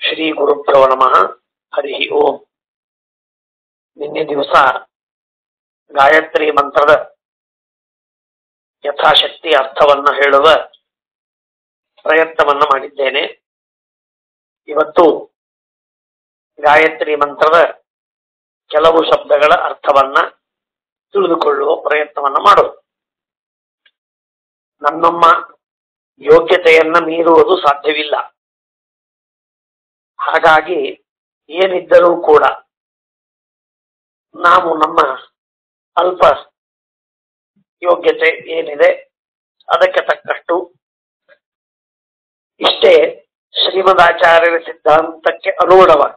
ಶ್ರೀ ಗುರುಭ್ಯೋ ನಮಃ ಹರಿ ಓಂ ನಿನ್ನೆ ದಿವಸ ಗಾಯತ್ರಿ ಮಂತ್ರದ ಯಥಾಶಕ್ತಿ ಅರ್ಥವನ್ನ ಹೇಳುವ ಪ್ರಯತ್ನವನ್ನ ಮಾಡಿದ್ದೇನೆ ಇವತ್ತು ಗಾಯತ್ರಿ ಮಂತ್ರದ ಕೆಲವು ಶಬ್ದಗಳ ಅರ್ಥವನ್ನ ತಿಳಿದುಕೊಳ್ಳುವ ಪ್ರಯತ್ನವನ್ನ ಮಾಡೋದು ನನ್ನಮ್ಮ ಯೋಗ್ಯತೆಯನ್ನ ಮೀರುವುದು ಸಾಧ್ಯವಿಲ್ಲ ಹಾಗಾಗಿ ಏನಿದ್ದರೂ ಕೂಡ ನಾವು ನಮ್ಮ ಅಲ್ಪ ಯೋಗ್ಯತೆ ಏನಿದೆ ಅದಕ್ಕೆ ತಕ್ಕಷ್ಟು ಇಷ್ಟೇ ಶ್ರೀಮದಾಚಾರ್ಯರ ಸಿದ್ಧಾಂತಕ್ಕೆ ಅನುಗುಣವಾಗಿ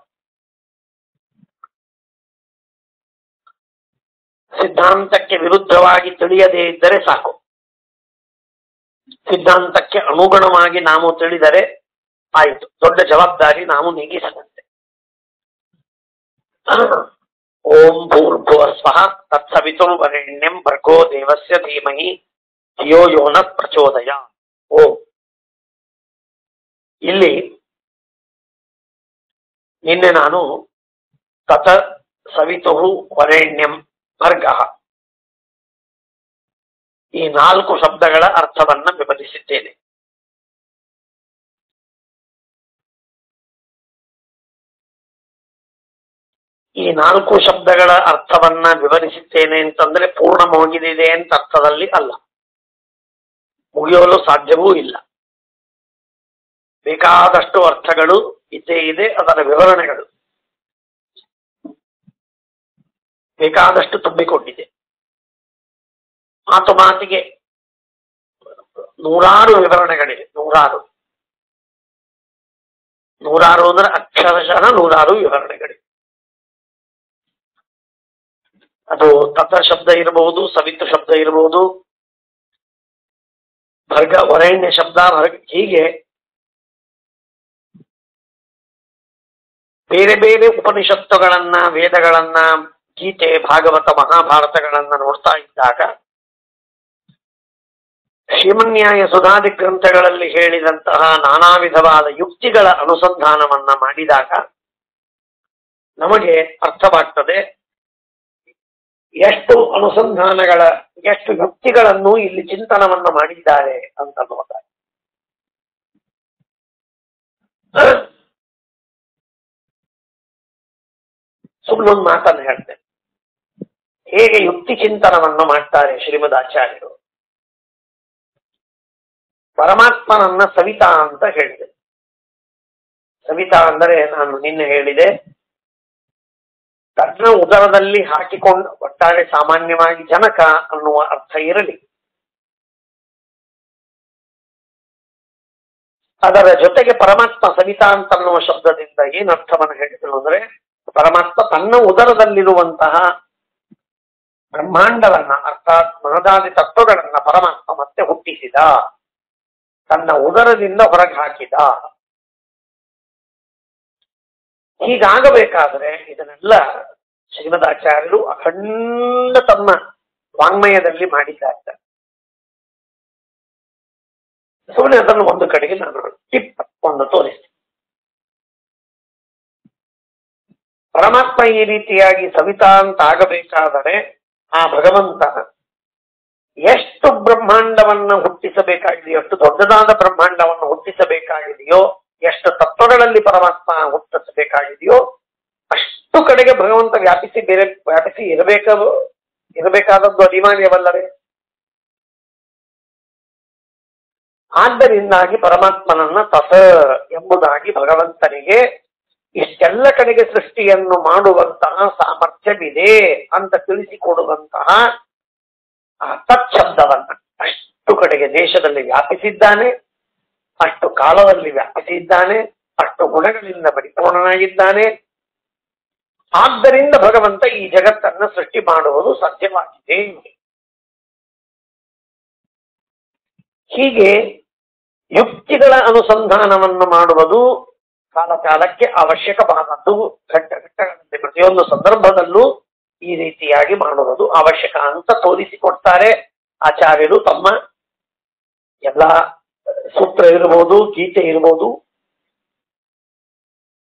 ಸಿದ್ಧಾಂತಕ್ಕೆ ವಿರುದ್ಧವಾಗಿ ತಿಳಿಯದೇ ಇದ್ದರೆ ಸಾಕು ಸಿದ್ಧಾಂತಕ್ಕೆ ಅನುಗುಣವಾಗಿ ನಾವು ತಿಳಿದರೆ ಆಯಿತು ದೊಡ್ಡ ಜವಾಬ್ದಾರಿ ನಾವು ನೀಗಿಸದಂತೆ ಓಂ ಭೂರ್ಭುವ ಸ್ವಃ ತತ್ಸವಿತುರ್ ವರೆಣ್ಯಂ ಭರ್ಗೋ ದೇವಸ್ಯ ಧೀಮಹಿ ಧಿಯೋ ಯೋನ ಪ್ರಚೋದಯ ಓಂ ಇಲ್ಲಿ ನಿನ್ನೆ ನಾನು ತತ ಸವಿತು ವರೆಣ್ಯಂ ಭರ್ಗ ಈ ನಾಲ್ಕು ಶಬ್ದಗಳ ಅರ್ಥವನ್ನ ವಿಭಜಿಸಿದ್ದೇನೆ ಈ ನಾಲ್ಕು ಶಬ್ದಗಳ ಅರ್ಥವನ್ನ ವಿವರಿಸಿದ್ದೇನೆ ಅಂತಂದ್ರೆ ಪೂರ್ಣ ಮುಗಿದಿದೆ ಅಂತ ಅರ್ಥದಲ್ಲಿ ಅಲ್ಲ ಮುಗಿಯಲು ಸಾಧ್ಯವೂ ಇಲ್ಲ ಬೇಕಾದಷ್ಟು ಅರ್ಥಗಳು ಇದ್ದೇ ಇದೆ ಅದರ ವಿವರಣೆಗಳು ಬೇಕಾದಷ್ಟು ತುಂಬಿಕೊಂಡಿದೆ ಮಾತು ಮಾತಿಗೆ ನೂರಾರು ವಿವರಣೆಗಳಿವೆ ನೂರಾರು ನೂರಾರು ಅಂದ್ರೆ ಅಕ್ಷರಶಃ ನೂರಾರು ವಿವರಣೆಗಳಿವೆ ಅದು ತತ ಶಬ್ದ ಇರಬಹುದು ಸವಿತು ಶಬ್ದ ಇರಬಹುದು ಭರ್ಗ ವರೇಣ್ಯ ಶಬ್ದ ಭರ್ಗ ಹೀಗೆ ಬೇರೆ ಬೇರೆ ಉಪನಿಷತ್ತುಗಳನ್ನ ವೇದಗಳನ್ನ ಗೀತೆ ಭಾಗವತ ಮಹಾಭಾರತಗಳನ್ನ ನೋಡ್ತಾ ಇದ್ದಾಗ ಶ್ರೀಮನ್ಯಾಯ ಸುಧಾದಿ ಗ್ರಂಥಗಳಲ್ಲಿ ಹೇಳಿದಂತಹ ನಾನಾ ವಿಧವಾದ ಯುಕ್ತಿಗಳ ಅನುಸಂಧಾನವನ್ನ ಮಾಡಿದಾಗ ನಮಗೆ ಅರ್ಥವಾಗ್ತದೆ ಎಷ್ಟು ಅನುಸಂಧಾನಗಳ ಎಷ್ಟು ಯುಕ್ತಿಗಳನ್ನು ಇಲ್ಲಿ ಚಿಂತನವನ್ನ ಮಾಡಿದ್ದಾರೆ ಅಂತ ನೋಡಿದಾಗ ಸುಮ್ಮನೊಂದು ಮಾತನ್ನು ಹೇಳ್ತೇನೆ ಹೇಗೆ ಯುಕ್ತಿ ಚಿಂತನವನ್ನು ಮಾಡ್ತಾರೆ ಶ್ರೀಮದ್ ಆಚಾರ್ಯರು ಪರಮಾತ್ಮನನ್ನ ಸವಿತಾ ಅಂತ ಹೇಳಿದೆ ಸವಿತಾ ಅಂದರೆ ನಾನು ನಿನ್ನೆ ಹೇಳಿದೆ ತನ್ನ ಉದರದಲ್ಲಿ ಹಾಕಿಕೊಂಡು ಒಟ್ಟಾರೆ ಸಾಮಾನ್ಯವಾಗಿ ಜನಕ ಅನ್ನುವ ಅರ್ಥ ಇರಲಿ ಅದರ ಜೊತೆಗೆ ಪರಮಾತ್ಮ ಸವಿತಾ ಅಂತ ಅನ್ನುವ ಶಬ್ದದಿಂದ ಏನ್ ಅರ್ಥವನ್ನು ಹೇಳಿದ್ರು ಅಂದ್ರೆ ಪರಮಾತ್ಮ ತನ್ನ ಉದರದಲ್ಲಿರುವಂತಹ ಬ್ರಹ್ಮಾಂಡವನ್ನ ಅರ್ಥಾತ್ ಮಹದಾದಿ ತತ್ವಗಳನ್ನ ಪರಮಾತ್ಮ ಮತ್ತೆ ಹುಟ್ಟಿಸಿದ ತನ್ನ ಉದರದಿಂದ ಹೊರಗೆ ಹಾಕಿದ ಹೀಗಾಗಬೇಕಾದ್ರೆ ಇದನ್ನೆಲ್ಲ ಶ್ರೀಮದಾಚಾರ್ಯರು ಅಖಂಡ ತಮ್ಮ ವಾಂಗ್ಮಯದಲ್ಲಿ ಮಾಡಿದ್ದಾರೆ ಸುಮ್ಮನೆ ಅದನ್ನು ಒಂದು ಕಡೆಗೆ ನಾನು ಟಿಪ್ ಒಂದು ತೋರಿಸ್ತೀನಿ ಪರಮಾತ್ಮ ಈ ರೀತಿಯಾಗಿ ಸವಿತಾ ಅಂತ ಆಗಬೇಕಾದರೆ ಆ ಭಗವಂತ ಎಷ್ಟು ಬ್ರಹ್ಮಾಂಡವನ್ನ ಹುಟ್ಟಿಸಬೇಕಾಗಿದೆಯೋ ಎಷ್ಟು ದೊಡ್ಡದಾದ ಬ್ರಹ್ಮಾಂಡವನ್ನು ಹುಟ್ಟಿಸಬೇಕಾಗಿದೆಯೋ ಎಷ್ಟು ತತ್ವಗಳಲ್ಲಿ ಪರಮಾತ್ಮ ಹುಟ್ಟಿಸಬೇಕಾಗಿದೆಯೋ ಅಷ್ಟು ಕಡೆಗೆ ಭಗವಂತ ವ್ಯಾಪಿಸಿ ಬೇರೆ ವ್ಯಾಪಿಸಿ ಇರಬೇಕ ಇರಬೇಕಾದದ್ದು ಅನಿವಾರ್ಯವಲ್ಲವೇ ಆದ್ದರಿಂದಾಗಿ ಪರಮಾತ್ಮನನ್ನ ತಸ ಎಂಬುದಾಗಿ ಭಗವಂತನಿಗೆ ಇಷ್ಟೆಲ್ಲ ಕಡೆಗೆ ಸೃಷ್ಟಿಯನ್ನು ಮಾಡುವಂತಹ ಸಾಮರ್ಥ್ಯವಿದೆ ಅಂತ ತಿಳಿಸಿಕೊಡುವಂತಹ ಆ ತತ್ಶಬ್ದವನ್ನ ಅಷ್ಟು ಕಡೆಗೆ ದೇಶದಲ್ಲಿ ವ್ಯಾಪಿಸಿದ್ದಾನೆ ಅಷ್ಟು ಕಾಲದಲ್ಲಿ ವ್ಯಾಪಿಸಿದ್ದಾನೆ ಅಷ್ಟು ಗುಣಗಳಿಂದ ಪರಿಪೂರ್ಣನಾಗಿದ್ದಾನೆ ಆದ್ದರಿಂದ ಭಗವಂತ ಈ ಜಗತ್ತನ್ನ ಸೃಷ್ಟಿ ಮಾಡುವುದು ಸಾಧ್ಯವಾಗಿದೆ ಹೀಗೆ ಯುಕ್ತಿಗಳ ಅನುಸಂಧಾನವನ್ನು ಮಾಡುವುದು ಕಾಲ ಕಾಲಕ್ಕೆ ಅವಶ್ಯಕವಾದದ್ದು ಘಟ್ಟ ಘಟ್ಟಗಳಲ್ಲಿ ಪ್ರತಿಯೊಂದು ಸಂದರ್ಭದಲ್ಲೂ ಈ ರೀತಿಯಾಗಿ ಮಾಡುವುದು ಅವಶ್ಯಕ ಅಂತ ತೋರಿಸಿಕೊಡ್ತಾರೆ ಆಚಾರ್ಯರು ತಮ್ಮ ಎಲ್ಲ ಸೂತ್ರ ಇರ್ಬೋದು ಗೀತೆ ಇರ್ಬೋದು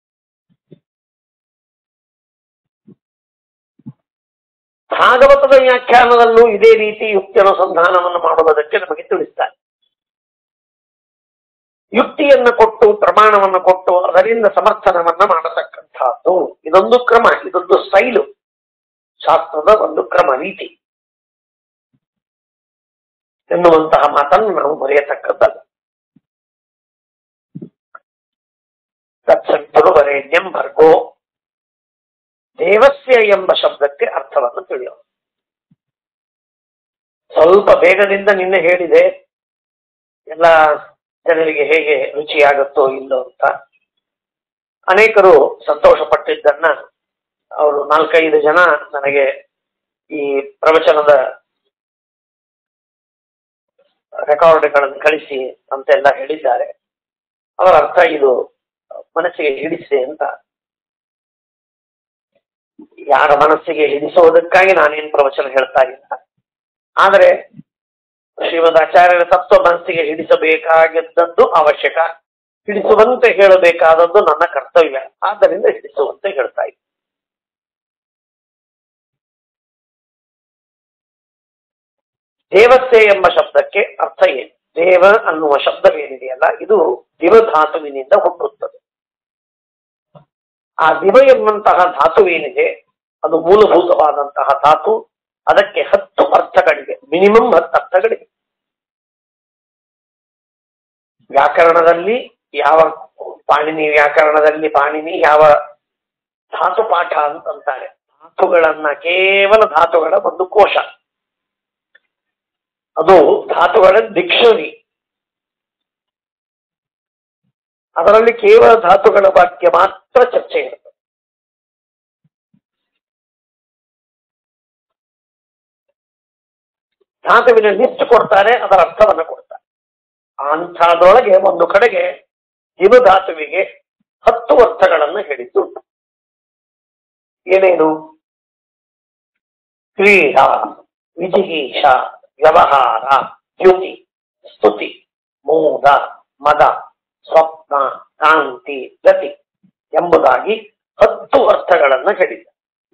ಭಾಗವತದ ವ್ಯಾಖ್ಯಾನದಲ್ಲೂ ಇದೇ ರೀತಿ ಯುಕ್ತಿ ಅನುಸಂಧಾನವನ್ನು ಮಾಡುವುದಕ್ಕೆ ನಮಗೆ ತಿಳಿಸ್ತಾರೆ ಯುಕ್ತಿಯನ್ನ ಕೊಟ್ಟು ಪ್ರಮಾಣವನ್ನು ಕೊಟ್ಟು ಅದರಿಂದ ಸಮರ್ಥನವನ್ನ ಮಾಡತಕ್ಕಂಥದ್ದು ಇದೊಂದು ಕ್ರಮ ಇದೊಂದು ಸ್ಟೈಲು ಶಾಸ್ತ್ರದ ಒಂದು ಕ್ರಮ ರೀತಿ ಎನ್ನುವಂತಹ ಮಾತನ್ನು ನಾವು ಮರೆಯತಕ್ಕದ್ದಲ್ಲ ತತ್ಸಂತರು ವರೇಣ್ಯಂ ಭರ್ಗೋ ದೇವಸ್ಯ ಎಂಬ ಶಬ್ದಕ್ಕೆ ಅರ್ಥವನ್ನು ತಿಳಿಯೋಣ ಸ್ವಲ್ಪ ಬೇಗದಿಂದ ನಿನ್ನೆ ಹೇಳಿದೆ ಎಲ್ಲ ಜನರಿಗೆ ಹೇಗೆ ರುಚಿಯಾಗುತ್ತೋ ಇಲ್ಲೋ ಅಂತ ಅನೇಕರು ಸಂತೋಷ ಪಟ್ಟಿದ್ದನ್ನ ಅವರು ನಾಲ್ಕೈದು ಜನ ನನಗೆ ಈ ಪ್ರವಚನದ ರೆಕಾರ್ಡ್ಗಳನ್ನು ಕಳಿಸಿ ಅಂತೆಲ್ಲ ಹೇಳಿದ್ದಾರೆ ಅವರ ಅರ್ಥ ಇದು ಮನಸ್ಸಿಗೆ ಹಿಡಿಸಿದೆ ಅಂತ ಯಾರ ಮನಸ್ಸಿಗೆ ಹಿಡಿಸುವುದಕ್ಕಾಗಿ ನಾನೇನು ಪ್ರವಚನ ಹೇಳ್ತಾ ಇಲ್ಲ ಆದರೆ ಶ್ರೀಮದ್ ಆಚಾರ್ಯರ ತತ್ವ ಮನಸ್ಸಿಗೆ ಹಿಡಿಸಬೇಕಾಗಿದ್ದದ್ದು ಅವಶ್ಯಕ ಹಿಡಿಸುವಂತೆ ಹೇಳಬೇಕಾದದ್ದು ನನ್ನ ಕರ್ತವ್ಯ ಆದ್ದರಿಂದ ಹಿಡಿಸುವಂತೆ ಹೇಳ್ತಾ ಇದ್ದೆ ದೇವತೆ ಎಂಬ ಶಬ್ದಕ್ಕೆ ಅರ್ಥ ಏನು ದೇವ ಅನ್ನುವ ಶಬ್ದವೇನಿದೆಯಲ್ಲ ಇದು ದಿವಧಾತುವಿನಿಂದ ಹುಟ್ಟುತ್ತದೆ ಆ ದಿವ ಎಂಬಂತಹ ಧಾತುವೇನಿದೆ ಅದು ಮೂಲಭೂತವಾದಂತಹ ಧಾತು ಅದಕ್ಕೆ ಹತ್ತು ಅರ್ಥಗಳಿವೆ ಮಿನಿಮಮ್ ಹತ್ತು ಅರ್ಥಗಳಿವೆ ವ್ಯಾಕರಣದಲ್ಲಿ ಯಾವ ಪಾಣಿನಿ ವ್ಯಾಕರಣದಲ್ಲಿ ಪಾಣಿನಿ ಯಾವ ಧಾತು ಪಾಠ ಅಂತಂತಾರೆ ಧಾತುಗಳನ್ನ ಕೇವಲ ಧಾತುಗಳ ಒಂದು ಕೋಶ ಅದು ಧಾತುಗಳ ಡಿಕ್ಷನರಿ ಅದರಲ್ಲಿ ಕೇವಲ ಧಾತುಗಳ ಬಗ್ಗೆ ಮಾತ್ರ ಚರ್ಚೆ ಇರುತ್ತೆ ಧಾತುವಿನ ಲಿಸ್ಟ್ ಕೊಡ್ತಾರೆ ಅದರ ಅರ್ಥವನ್ನು ಕೊಡ್ತಾರೆ ಅಂಥದ್ರೊಳಗೆ ಒಂದು ಕಡೆಗೆ ದಿವ ಧಾತುವಿಗೆ ಹತ್ತು ಅರ್ಥಗಳನ್ನು ಹೇಳಿದ್ದು ಏನೇನು ಕ್ರೀಡಾ ವಿಜಿಗೀಷ ವ್ಯವಹಾರ ಯುತಿ ಸ್ತುತಿ ಮೋದ ಮದ ಸ್ವಪ್ನ ಕಾಂತಿ ಗತಿ ಎಂಬುದಾಗಿ ಹತ್ತು ಅರ್ಥಗಳನ್ನು ಹೇಳಿದ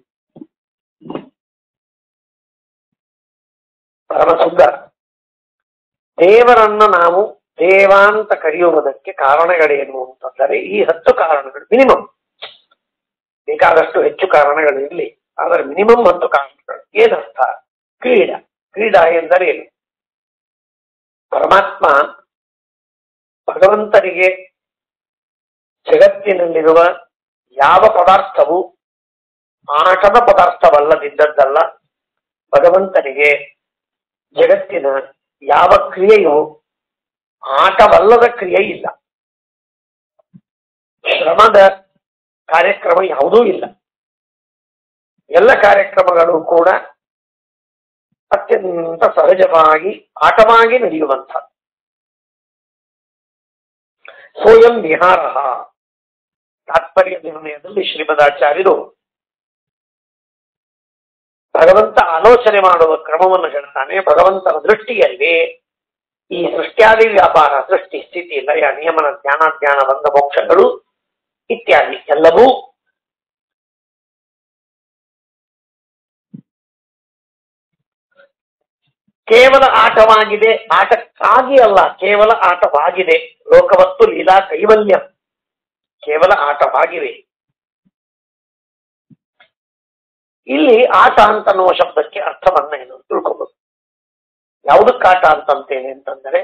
ಪರಮಸುಂದ ದೇವರನ್ನ ನಾವು ದೇವ ಅಂತ ಕರೆಯುವುದಕ್ಕೆ ಕಾರಣಗಳೇನು ಅಂತಂದರೆ ಈ ಹತ್ತು ಕಾರಣಗಳು ಮಿನಿಮಮ್ ಬೇಕಾದಷ್ಟು ಹೆಚ್ಚು ಕಾರಣಗಳಿರಲಿ ಆದರೆ ಮಿನಿಮಮ್ ಹತ್ತು ಕಾರಣಗಳು ಏನರ್ಥ ಕ್ರೀಡಾ ಕ್ರೀಡಾ ಎಂದರೇನು ಪರಮಾತ್ಮ ಭಗವಂತನಿಗೆ ಜಗತ್ತಿನಲ್ಲಿರುವ ಯಾವ ಪದಾರ್ಥವು ಆಟದ ಪದಾರ್ಥವಲ್ಲದಿದ್ದದ್ದಲ್ಲ ಭಗವಂತನಿಗೆ ಜಗತ್ತಿನ ಯಾವ ಕ್ರಿಯೆಯು ಆಟವಲ್ಲದ ಕ್ರಿಯೆ ಇಲ್ಲ ಶ್ರಮದ ಕಾರ್ಯಕ್ರಮ ಯಾವುದೂ ಇಲ್ಲ ಎಲ್ಲ ಕಾರ್ಯಕ್ರಮಗಳು ಕೂಡ ಅತ್ಯಂತ ಸಹಜವಾಗಿ ಆಟವಾಗಿ ನಡೆಯುವಂಥ ಸ್ವಯಂ ವಿಹಾರ ತಾತ್ಪರ್ಯ ನಿರ್ಣಯದಲ್ಲಿ ಶ್ರೀಮದಾಚಾರ್ಯರು ಭಗವಂತ ಆಲೋಚನೆ ಮಾಡುವ ಕ್ರಮವನ್ನು ಹೇಳ್ತಾನೆ ಭಗವಂತನ ದೃಷ್ಟಿಯಲ್ಲಿ ಈ ಸೃಷ್ಟ್ಯಾದಿ ವ್ಯಾಪಾರ ಸೃಷ್ಟಿ ಸ್ಥಿತಿ ಲಯ ನಿಯಮನ ಜ್ಞಾನಾಜ್ಞಾನ ಬಂದ ಮೋಕ್ಷಗಳು ಇತ್ಯಾದಿ ಎಲ್ಲವೂ ಕೇವಲ ಆಟವಾಗಿದೆ ಆಟಕ್ಕಾಗಿ ಅಲ್ಲ ಕೇವಲ ಆಟವಾಗಿದೆ ಲೋಕವತ್ತು ಲೀಲಾ ಕೈವಲ್ಯ ಕೇವಲ ಆಟವಾಗಿವೆ ಇಲ್ಲಿ ಆಟ ಅಂತನ್ನುವ ಶಬ್ದಕ್ಕೆ ಅರ್ಥವನ್ನ ಏನು ತಿಳ್ಕೋಬಹುದು ಯಾವುದಕ್ಕೆ ಆಟ ಅಂತಂತೇನೆ ಅಂತಂದರೆ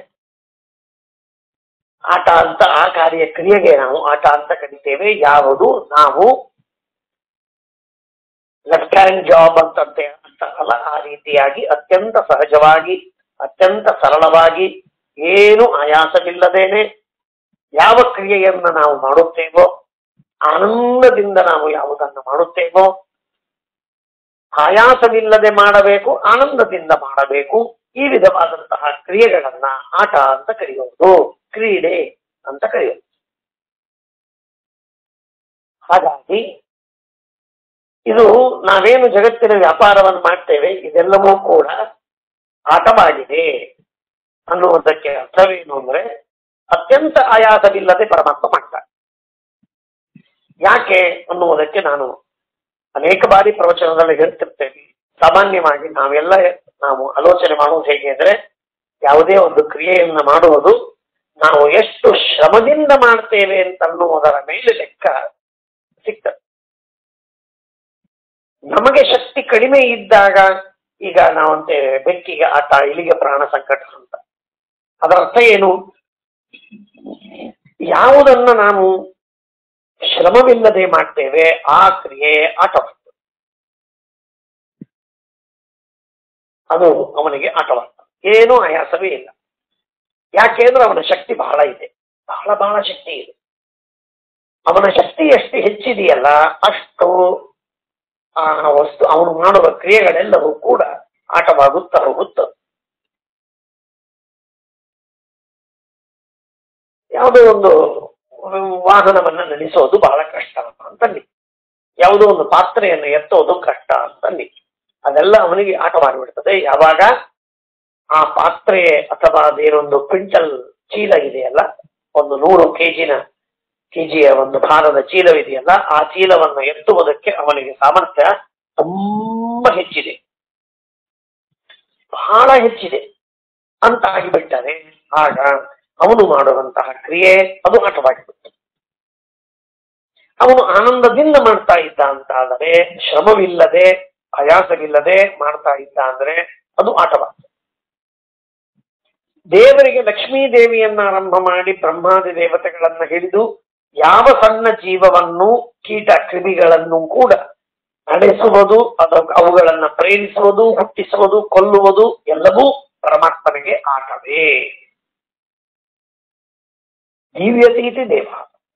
ಆಟ ಅಂತ ಆ ಕಾರ್ಯ ಕ್ರಿಯೆಗೆ ನಾವು ಆಟ ಅಂತ ಕರಿತೇವೆ ಯಾವುದು ನಾವು ಲೆಫ್ಟ್ ಹ್ಯಾಂಡ್ ಜಾಬ್ ಅಂತಂತೆ ಅಂತಾರಲ್ಲ ಆ ರೀತಿಯಾಗಿ ಅತ್ಯಂತ ಸಹಜವಾಗಿ ಅತ್ಯಂತ ಸರಳವಾಗಿ ಏನು ಆಯಾಸವಿಲ್ಲದೇನೆ ಯಾವ ಕ್ರಿಯೆಯನ್ನ ನಾವು ಮಾಡುತ್ತೇವೋ ಆನಂದದಿಂದ ನಾವು ಯಾವುದನ್ನು ಮಾಡುತ್ತೇವೋ ಆಯಾಸವಿಲ್ಲದೆ ಮಾಡಬೇಕು ಆನಂದದಿಂದ ಮಾಡಬೇಕು ಈ ವಿಧವಾದಂತಹ ಕ್ರಿಯೆಗಳನ್ನ ಆಟ ಅಂತ ಕರೆಯುವುದು ಕ್ರೀಡೆ ಅಂತ ಕರೆಯುವುದು ಹಾಗಾಗಿ ಇದು ನಾವೇನು ಜಗತ್ತಿನ ವ್ಯಾಪಾರವನ್ನು ಮಾಡ್ತೇವೆ ಇದೆಲ್ಲವೂ ಕೂಡ ಆಟವಾಗಿದೆ ಅನ್ನುವುದಕ್ಕೆ ಅರ್ಥವೇನು ಅಂದ್ರೆ ಅತ್ಯಂತ ಆಯಾಸವಿಲ್ಲದೆ ಪರಮಾತ್ಮ ಮಾಡ್ತಾರೆ ಯಾಕೆ ಅನ್ನುವುದಕ್ಕೆ ನಾನು ಅನೇಕ ಬಾರಿ ಪ್ರವಚನದಲ್ಲಿ ಹೇಳ್ತಿರ್ತೇನೆ ಸಾಮಾನ್ಯವಾಗಿ ನಾವೆಲ್ಲ ನಾವು ಆಲೋಚನೆ ಮಾಡುವುದು ಹೇಗೆ ಅಂದ್ರೆ ಯಾವುದೇ ಒಂದು ಕ್ರಿಯೆಯನ್ನ ಮಾಡುವುದು ನಾವು ಎಷ್ಟು ಶ್ರಮದಿಂದ ಮಾಡ್ತೇವೆ ಅಂತ ಅನ್ನುವುದರ ಮೇಲೆ ಲೆಕ್ಕ ಸಿಗ್ತದೆ ನಮಗೆ ಶಕ್ತಿ ಕಡಿಮೆ ಇದ್ದಾಗ ಈಗ ನಾವಂತೇವೆ ಬೆಕ್ಕಿಗೆ ಆಟ ಇಲಿಗೆ ಪ್ರಾಣ ಸಂಕಟ ಅಂತ ಅದರ ಅರ್ಥ ಏನು ಯಾವುದನ್ನ ನಾವು ಶ್ರಮವಿಲ್ಲದೆ ಮಾಡ್ತೇವೆ ಆ ಕ್ರಿಯೆ ಆಟವಾಗ್ತದೆ ಅದು ಅವನಿಗೆ ಆಟವಾಗ್ತದೆ ಏನೂ ಆಯಾಸವೇ ಇಲ್ಲ ಯಾಕೆಂದ್ರೆ ಅವನ ಶಕ್ತಿ ಬಹಳ ಇದೆ ಬಹಳ ಬಹಳ ಶಕ್ತಿ ಇದೆ ಅವನ ಶಕ್ತಿ ಎಷ್ಟು ಹೆಚ್ಚಿದೆಯಲ್ಲ ಅಷ್ಟು ಆ ವಸ್ತು ಅವನು ಮಾಡುವ ಕ್ರಿಯೆಗಳೆಲ್ಲವೂ ಕೂಡ ಆಟವಾಗುತ್ತಾ ಹೋಗುತ್ತದೆ ಯಾವುದೋ ಒಂದು ವಾಹನವನ್ನ ನಡೆಸೋದು ಬಹಳ ಕಷ್ಟ ಅಂತಲ್ಲಿ ಯಾವುದೋ ಒಂದು ಪಾತ್ರೆಯನ್ನು ಎತ್ತೋದು ಕಷ್ಟ ಅಂತಲ್ಲಿ ಅದೆಲ್ಲ ಅವನಿಗೆ ಆಟವಾಗ್ಬಿಡ್ತದೆ ಯಾವಾಗ ಆ ಪಾತ್ರೆ ಅಥವಾ ಅದೇನೊಂದು ಕ್ವಿಂಟಲ್ ಚೀಲ ಇದೆಯಲ್ಲ ಒಂದು ನೂರು ಕೆಜಿನ ಕೆಜಿಯ ಒಂದು ಭಾರದ ಚೀಲವಿದೆಯಲ್ಲ ಆ ಚೀಲವನ್ನು ಎತ್ತುವುದಕ್ಕೆ ಅವನಿಗೆ ಸಾಮರ್ಥ್ಯ ತುಂಬಾ ಹೆಚ್ಚಿದೆ ಬಹಳ ಹೆಚ್ಚಿದೆ ಅಂತ ಆಗಿಬಿಟ್ಟರೆ ಆಗ ಅವನು ಮಾಡುವಂತಹ ಕ್ರಿಯೆ ಅದು ಆಟವಾಗಿಬಿಟ್ಟು ಅವನು ಆನಂದದಿಂದ ಮಾಡ್ತಾ ಇದ್ದ ಅಂತ ಆದರೆ ಶ್ರಮವಿಲ್ಲದೆ ಆಯಾಸವಿಲ್ಲದೆ ಮಾಡ್ತಾ ಇದ್ದ ಅಂದ್ರೆ ಅದು ಆಟವಾಗ್ತದೆ ದೇವರಿಗೆ ಲಕ್ಷ್ಮೀ ದೇವಿಯನ್ನ ಆರಂಭ ಮಾಡಿ ಬ್ರಹ್ಮಾದಿ ದೇವತೆಗಳನ್ನ ಹಿಡಿದು ಯಾವ ಸಣ್ಣ ಜೀವವನ್ನು ಕೀಟ ಕ್ರಿಮಿಗಳನ್ನು ಕೂಡ ನಡೆಸುವುದು ಅದು ಅವುಗಳನ್ನ ಪ್ರೇರಿಸುವುದು ಹುಟ್ಟಿಸುವುದು ಕೊಲ್ಲುವುದು ಎಲ್ಲವೂ ಪರಮಾತ್ಮನಿಗೆ ಆಟವೇ ದಿವ್ಯತೀತಿ ದೇವ